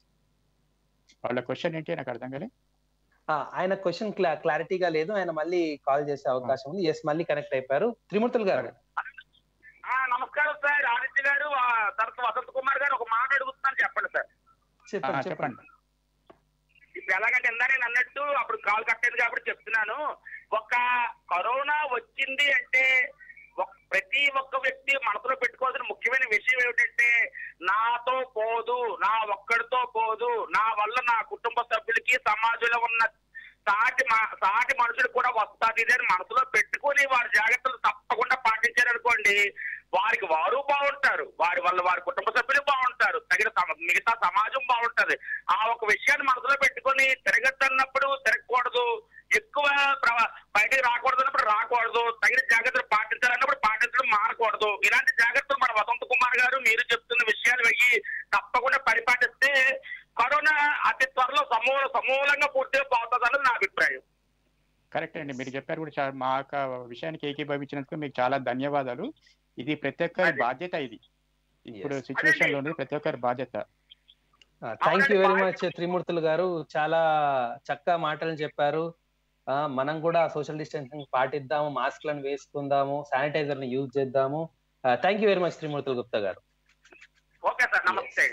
వాళ్ళ క్వశ్చన్ ఏంటి నాకు అర్థం కాలే ఆ, ఆయన క్వశ్చన్ క్లారిటీగా లేదు ఆయన మళ్ళీ కాల్ చేసే అవకాశం ఉంది ఎస్ మళ్ళీ కనెక్ట్ అయిపోయారు త్రిమూర్తులు గారు ఆ, నమస్కారం సార్ ఆదిత్య గారు ఆ, తర్వాత వసంత్ కుమార్ గారు ఒక మాట అడుగుతున్నాను చెప్పండి సార్ ఆ, చెప్పండి చెప్పండి చెప్పండి ఇప్పుడు ఎలాగంటే ఇందా నేను అన్నట్టు అప్పుడు కాల్ కట్టేది కాబట్టి చెప్తున్నాను ఒక కరోనా వచ్చింది అంటే ఒక- ప్రతి ఒక్క వ్యక్తి మనసులో పెట్టుకోవాల్సిన ముఖ్యమైన విషయం ఏమిటంటే నాతో పోదు నా ఒక్కడితో పోదు నా వల్ల నా కుటుంబ సభ్యులకి సమాజంలో ఉన్న సాటి మా- సాటి మనుషులు కూడా వస్తుంది ఇది అని మనసులో పెట్టుకొని వారి జాగ్రత్తలు తప్పకుండా పాటించారనుకోండి వారికి వారు బాగుంటారు వారి వల్ల వారి కుటుంబ సభ్యులు బాగుంటారు తగిన సమ- మిగతా సమాజం బాగుంటది ఆ ఒక విషయాన్ని మనసులో పెట్టుకొని తిరగద్దన్నప్పుడు తిరగకూడదు ఎక్కువ ప్ర- బయటికి రాకూడదు అన్నప్పుడు రాకూడదు తగిన జాగ్రత్తలు పాటించాలన్నప్పుడు పాటించడం మానకూడదు ఇలాంటి జాగ్రత్తలు మన వసంత కుమార్ గారు మీరు చెప్తున్న విషయాలు వెయ్యి తప్పకుండా పరిపాటిస్తే కరోనా అతి త్వరలో సమూల సమూలంగా పూర్తిగా పోతుంది అన్నది నా అభిప్రాయం కరెక్ట్ అండి మీరు చెప్పారు కూడా చాలా మా యొక్క విషయానికి ఏకీభవించినందుకు మీకు చాలా ధన్యవాదాలు ఇది ప్రతి ఒక్కరి అదే. బాధ్యత ఇది ఇప్పుడు Yes. సిచ్యువేషన్ లో ఉన్నది ప్రతి ఒక్కరి బాధ్యత థ్యాంక్ యూ అవునండి, వెరీ బాగా మచ్ త్రిమూర్తులు గారు చాలా చక్కగా మాటలు చెప్పారు ఆ, మనం కూడా సోషల్ డిస్టెన్సింగ్ పాటిద్దాము మాస్క్లను వేసుకుందాము శానిటైజర్ ని యూజ్ చేద్దాము thank you very much Trimurthula Gupta garu okay sir నమస్తే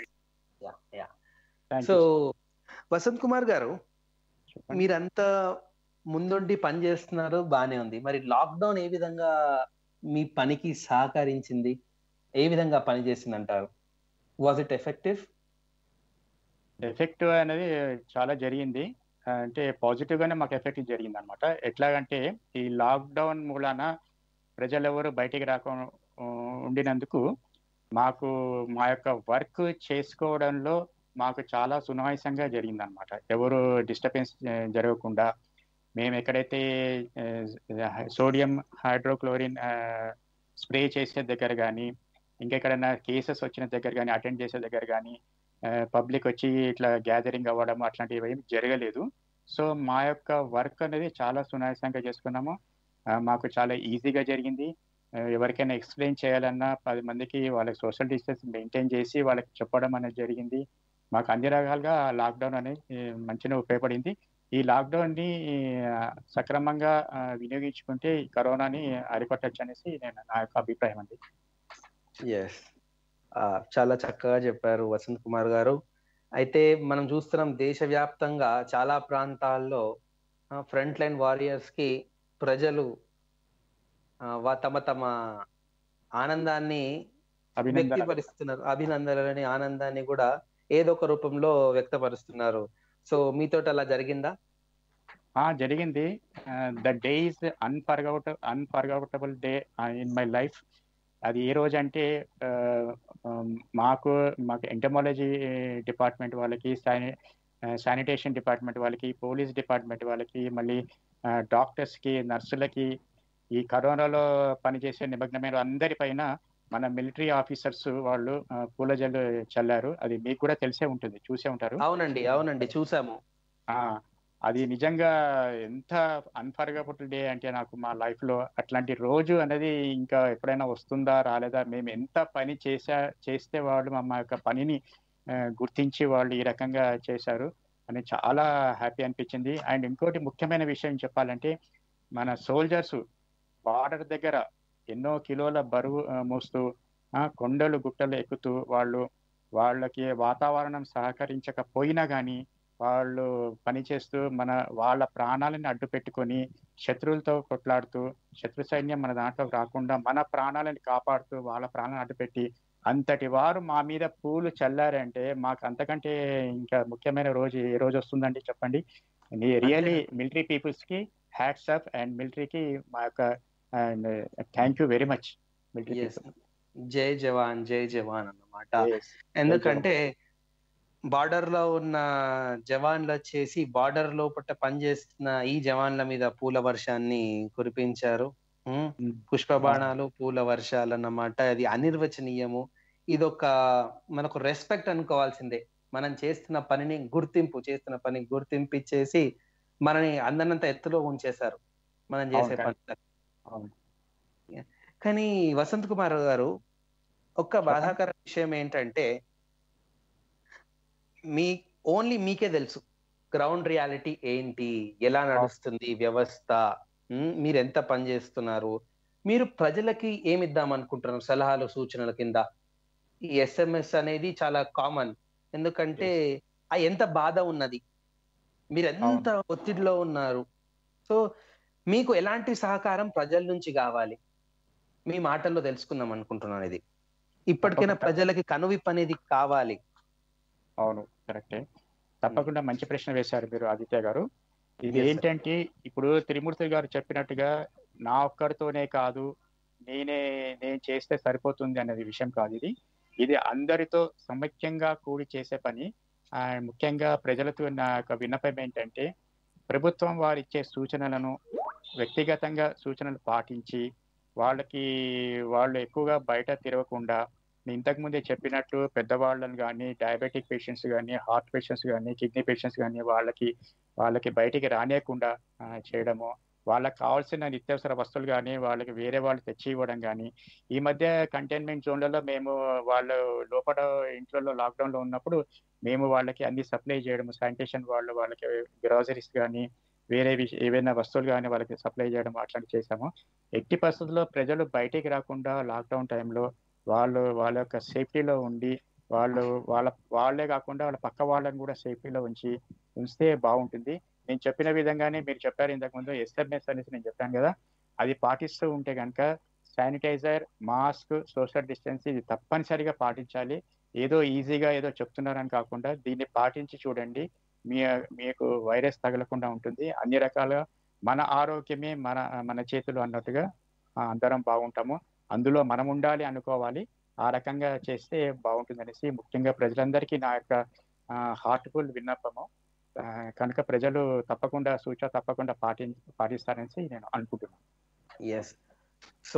Thank so you. Vasanth Kumar garu చెప్పండి. మీరంతా ముందుండి పని చేస్తున్నారు బానే ఉంది మరి లాక్డౌన్ ఏ విధంగా మీ పనికి సహకరించింది ఏ విధంగా పని చేసింది అంటారు వాజ్ ఇట్ ఎఫెక్టివ్ ఎఫెక్ట్ అనేది చాలా జరిగింది అంటే పాజిటివ్ గానే మాకు ఎఫెక్ట్ జరిగింది అనమాట ఎట్లాగంటే ఈ లాక్డౌన్ మూలాన ప్రజలెవరు బయటికి రాక ఆ, ఉండినందుకు మాకు మా యొక్క వర్క్ చేసుకోవడంలో మాకు చాలా సునాయాసంగా జరిగింది అనమాట ఎవరు డిస్టర్బెన్స్ జరగకుండా మేము ఎక్కడైతే సోడియం హైడ్రోక్లోరిన్ స్ప్రే చేసే దగ్గర కానీ ఇంకెక్కడైనా కేసెస్ వచ్చిన దగ్గర కానీ అటెండ్ చేసే దగ్గర కానీ పబ్లిక్ వచ్చి ఇట్లా గ్యాదరింగ్ అవ్వడం అట్లాంటివి ఏమి జరగలేదు సో మా యొక్క వర్క్ అనేది చాలా సునాయాసంగా చేసుకున్నాము ఆ, మాకు చాలా ఈజీగా జరిగింది ఆ, ఎవరికైనా ఎక్స్ప్లెయిన్ చేయాలన్నా పది మందికి వాళ్ళకి సోషల్ డిస్టెన్స్ మెయింటైన్ చేసి వాళ్ళకి చెప్పడం అనేది జరిగింది మాకు అన్ని రకాలుగా లాక్డౌన్ అనేది ఈ, మంచిగా ఉపయోగపడింది ఈ లాక్డౌన్ ని ఆ, సక్రమంగా ఆ, వినియోగించుకుంటే ఈ కరోనాని అరికొట్టచ్చు అనేసి నేను నా యొక్క అభిప్రాయం అండి ఎస్ చాలా చక్కగా చెప్పారు వసంత్ కుమార్ గారు అయితే మనం చూస్తున్నాం దేశవ్యాప్తంగా చాలా ప్రాంతాల్లో ఫ్రంట్ లైన్ వారియర్స్ కి ప్రజలు ఆ, వా- తమ తమ ఆనందాన్ని అభినందన వ్యక్తపరుస్తున్నారు అభినందనలని ఆనందాన్ని కూడా ఏదో ఒక రూపంలో వ్యక్తపరుస్తున్నారు సో మీతో అలా జరిగిందా ఆ జరిగింది ద డే ఇస్ అన్ఫర్గౌట unforgettable day in my life అది ఏ రోజు అంటే ఆ, um, మాకు మాకు ఎంటమాలజీ డిపార్ట్మెంట్ వాళ్ళకి శానిటేషన్ డిపార్ట్మెంట్ వాళ్ళకి పోలీస్ డిపార్ట్మెంట్ వాళ్ళకి మళ్ళీ డాక్టర్స్కి నర్సులకి ఈ కరోనాలో పనిచేసే నిమగ్నమైన అందరి పైన మన మిలిటరీ ఆఫీసర్స్ వాళ్ళు ఆ, పూల జల్లు చల్లారు అది మీకు కూడా తెలిసే ఉంటుంది చూసే ఉంటారు అవునండి అవునండి చూసాము ఆ అది నిజంగా ఎంత అన్ఫర్గబుల్ డే అంటే నాకు మా లైఫ్ లో అట్లాంటి రోజు అనేది ఇంకా ఎప్పుడైనా వస్తుందా రాలేదా మేము ఎంత పని చేసా చేస్తే వాళ్ళు మా మా యొక్క పనిని ఆ, గుర్తించి వాళ్ళు ఈ రకంగా చేశారు అని చాలా హ్యాపీ అనిపించింది అండ్ ఇంకోటి ముఖ్యమైన విషయం చెప్పాలంటే మన సోల్జర్స్ బార్డర్ దగ్గర ఎన్నో కిలోల బరువు ఆ, మోస్తూ ఆ, కొండలు గుట్టలు ఎక్కుతూ వాళ్ళు వాళ్ళకి వాతావరణం సహకరించకపోయినా కానీ వాళ్ళు పనిచేస్తూ మన వాళ్ళ ప్రాణాలను అడ్డు పెట్టుకొని శత్రువులతో కొట్లాడుతూ శత్రు సైన్యం మన దాంట్లోకి రాకుండా మన ప్రాణాలను కాపాడుతూ వాళ్ళ ప్రాణాలను అడ్డుపెట్టి అంతటి వారు మా మీద పూలు చల్లారంటే మాకు అంతకంటే ఇంకా ముఖ్యమైన రోజు ఏ రోజు వస్తుందండి చెప్పండి రియల్లీ మిలిటరీ పీపుల్స్ కి హ్యాట్స్ అప్ అండ్ మిలిటరీకి మా యొక్క thank you very much military Yes. జై జవాన్ జై జవాన్ అన్నమాట ఎందుకంటే బార్డర్ లో ఉన్న జవాన్లు వచ్చేసి బార్డర్ లోపల పనిచేస్తున్న ఈ జవాన్ల మీద పూల వర్షాన్ని కురిపించారు ఉమ్, పుష్ప బాణాలు పూల వర్షాలు అన్నమాట అది అనిర్వచనీయము ఇదొక మనకు రెస్పెక్ట్ అనుకోవాల్సిందే మనం చేస్తున్న పనిని గుర్తింపు చేస్తున్న పని గుర్తింపు ఇచ్చేసి మనని అందనంత ఎత్తులో ఉంచేశారు మనం చేసే అవును, పని అవును. కానీ వసంత్ కుమార్ గారు ఒక్క బాధాకర విషయం ఏంటంటే మీ ఓన్లీ మీకే తెలుసు గ్రౌండ్ రియాలిటీ ఏంటి ఎలా నడుస్తుంది వ్యవస్థ ఉమ్, మీరు ఎంత పని చేస్తున్నారు మీరు ప్రజలకి ఏమి ఇద్దాం అనుకుంటున్నారు సలహాలు సూచనల కింద ఈ ఎస్ఎంఎస్ అనేది చాలా కామన్ ఎందుకంటే ఆ ఎంత బాధ ఉన్నది మీరు ఎంత ఒత్తిడిలో ఉన్నారు సో మీకు ఎలాంటి సహకారం ప్రజల నుంచి కావాలి మీ మాటల్లో తెలుసుకుందాం అనుకుంటున్నాను ఇది ఇప్పటికైనా తప్పకుండా. ప్రజలకి కనువిప్పు అనేది కావాలి అవును కరెక్టే తప్పకుండా మంచి ప్రశ్న వేశారు మీరు ఆదిత్య గారు ఇది Yes, sir. ఏంటంటే ఇప్పుడు త్రిమూర్తి గారు చెప్పినట్టుగా నా ఒక్కరితోనే కాదు నేనే నేను చేస్తే సరిపోతుంది అనేది విషయం కాదు ఇది ఇది అందరితో సమైక్యంగా కూడి చేసే పని ఆ, ముఖ్యంగా ప్రజలతో నా యొక్క విన్నపం ఏంటంటే ప్రభుత్వం వారు ఇచ్చే సూచనలను వ్యక్తిగతంగా సూచనలు పాటించి వాళ్ళకి వాళ్ళు ఎక్కువగా బయట తిరగకుండా నేను ఇంతకు ముందే చెప్పినట్టు పెద్దవాళ్ళని కానీ డయాబెటిక్ పేషెంట్స్ కానీ హార్ట్ పేషెంట్స్ కానీ కిడ్నీ పేషెంట్స్ కానీ వాళ్ళకి వాళ్ళకి బయటికి రానియకుండా ఆ, చేయడము వాళ్ళకి కావాల్సిన నిత్యావసర వస్తువులు కానీ వాళ్ళకి వేరే వాళ్ళు తెచ్చి ఇవ్వడం కానీ ఈ మధ్య కంటైన్మెంట్ జోన్లలో మేము వాళ్ళు లోపల ఇంట్లో లాక్డౌన్ లో ఉన్నప్పుడు మేము వాళ్ళకి అన్ని సప్లై చేయడం శానిటేషన్ వాళ్ళు వాళ్ళకి గ్రాసరీస్ కానీ వేరే విష ఏవైనా వస్తువులు కానీ వాళ్ళకి సప్లై చేయడం అట్లాంటివి చేశాము ఎట్టి పరిస్థితుల్లో ప్రజలు బయటికి రాకుండా లాక్డౌన్ టైంలో వాళ్ళు వాళ్ళ యొక్క సేఫ్టీలో ఉండి వాళ్ళు వాళ్ళ వాళ్ళే కాకుండా వాళ్ళ పక్క వాళ్ళని కూడా సేఫ్టీలో ఉంచి ఉంచితే బాగుంటుంది నేను చెప్పిన విధంగానే మీరు చెప్పారు ఇంతకుముందు ఎస్ఎంఎస్ అనేసి నేను చెప్పాను కదా అది పాటిస్తూ ఉంటే కనుక శానిటైజర్ మాస్క్ సోషల్ డిస్టెన్స్ ఇది తప్పనిసరిగా పాటించాలి ఏదో ఈజీగా ఏదో చెప్తున్నారని కాకుండా దీన్ని పాటించి చూడండి మీ మీకు వైరస్ తగలకుండా ఉంటుంది అన్ని రకాలుగా మన ఆరోగ్యమే మన మన చేతులు అన్నట్టుగా ఆ, అందరం బాగుంటాము అందులో మనం ఉండాలి అనుకోవాలి ఆ రకంగా చేస్తే బాగుంటుంది అనేసి ముఖ్యంగా ప్రజలందరికీ నా యొక్క హార్ట్ఫుల్ విన్నపము ఆ, కనుక ప్రజలు తప్పకుండా సూచన తప్పకుండా పాటి పాటిస్తారనేసి నేను అనుకుంటున్నాను ఎస్ సో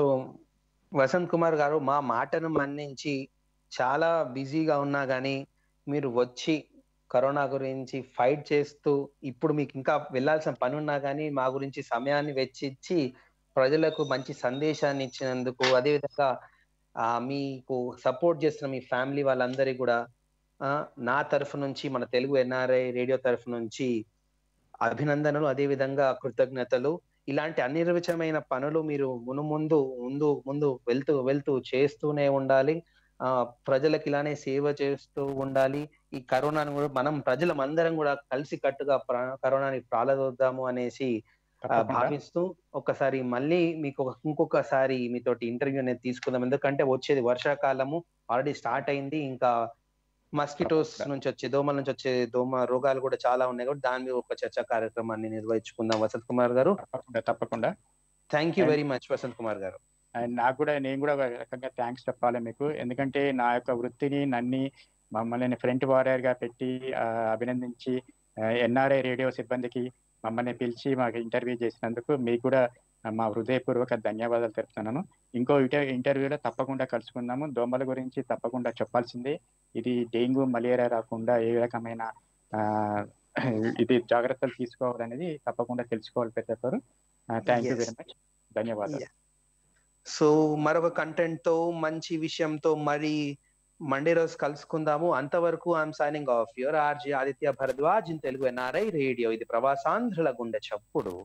వసంత్ కుమార్ గారు మా మాటను మన్నించి చాలా బిజీగా ఉన్నా కానీ మీరు వచ్చి కరోనా గురించి ఫైట్ చేస్తూ ఇప్పుడు మీకు ఇంకా వెళ్ళాల్సిన పని ఉన్నా కానీ మా గురించి సమయాన్ని వెచ్చించి ప్రజలకు మంచి సందేశాన్ని ఇచ్చినందుకు అదేవిధంగా ఆ, మీకు సపోర్ట్ చేస్తున్న మీ ఫ్యామిలీ వాళ్ళందరికీ కూడా ఆ, నా తరఫు నుంచి మన తెలుగు ఎన్ఆర్ఐ రేడియో తరఫు నుంచి అభినందనలు అదేవిధంగా కృతజ్ఞతలు ఇలాంటి అనిర్వచమైన పనులు మీరు మును ముందు ముందు ముందు వెళ్తూ వెళ్తూ చేస్తూనే ఉండాలి ఆ ప్రజలకు ఇలానే సేవ చేస్తూ ఉండాలి ఈ కరోనాను కూడా మనం ప్రజలం అందరం కూడా కలిసి కట్టుగా ప్ర- కరోనాని ప్రాలదొద్దాము అనేసి ఆ, తప్పకుండా భావిస్తూ ఒక్కసారి మళ్ళీ మీకు ఒక- ఇంకొకసారి మీతోటి ఇంటర్వ్యూ అనేది తీసుకుందాం ఎందుకంటే వచ్చేది వర్షాకాలము ఆల్రెడీ స్టార్ట్ అయింది ఇంకా మస్కిటోస్ తప్పకుండా. నుంచి వచ్చే దోమల నుంచి వచ్చే దోమ రోగాలు కూడా చాలా ఉన్నాయి కాబట్టి దాని మీద ఒక చర్చా కార్యక్రమాన్ని నిర్వహించుకుందాం వసంత్ కుమార్ గారు తప్పకుండా తప్పకుండా thank you And- very much Vasanth Kumar garu and నాకు కూడా నేను కూడా ఒక రకంగా థ్యాంక్స్ చెప్పాలి మీకు ఎందుకంటే నా యొక్క వృత్తిని నన్ని మమ్మల్ని ఫ్రంట్ వారియర్ గా పెట్టి ఆ, అభినందించి ఎన్ఆర్ఐ రేడియో సిబ్బందికి మమ్మల్ని పిలిచి మాకు ఇంటర్వ్యూ చేసినందుకు మీకు కూడా ఆ, మా హృదయపూర్వక ధన్యవాదాలు తెలుపుతున్నాను ఇంకో ఇంటర్ ఇంటర్వ్యూలో తప్పకుండా కలుసుకుందాము దోమల గురించి తప్పకుండా చెప్పాల్సిందే ఇది డెంగ్యూ మలేరియా రాకుండా ఏ రకమైన ఆ, ఇది జాగ్రత్తలు తీసుకోవాలనేది తప్పకుండా తెలుసుకోవాలి ప్రతి ఒక్కరు thank you Yes. Very much ధన్యవాదాలు సో మరొక కంటెంట్ తో మంచి విషయంతో మరి మండే రోజు కలుసుకుందాము అంతవరకు I'm signing off your RJ Aditya Bharadwaj in Telugu NRI radio ఇది ప్రవాసాంధ్రుల గుండె చప్పుడు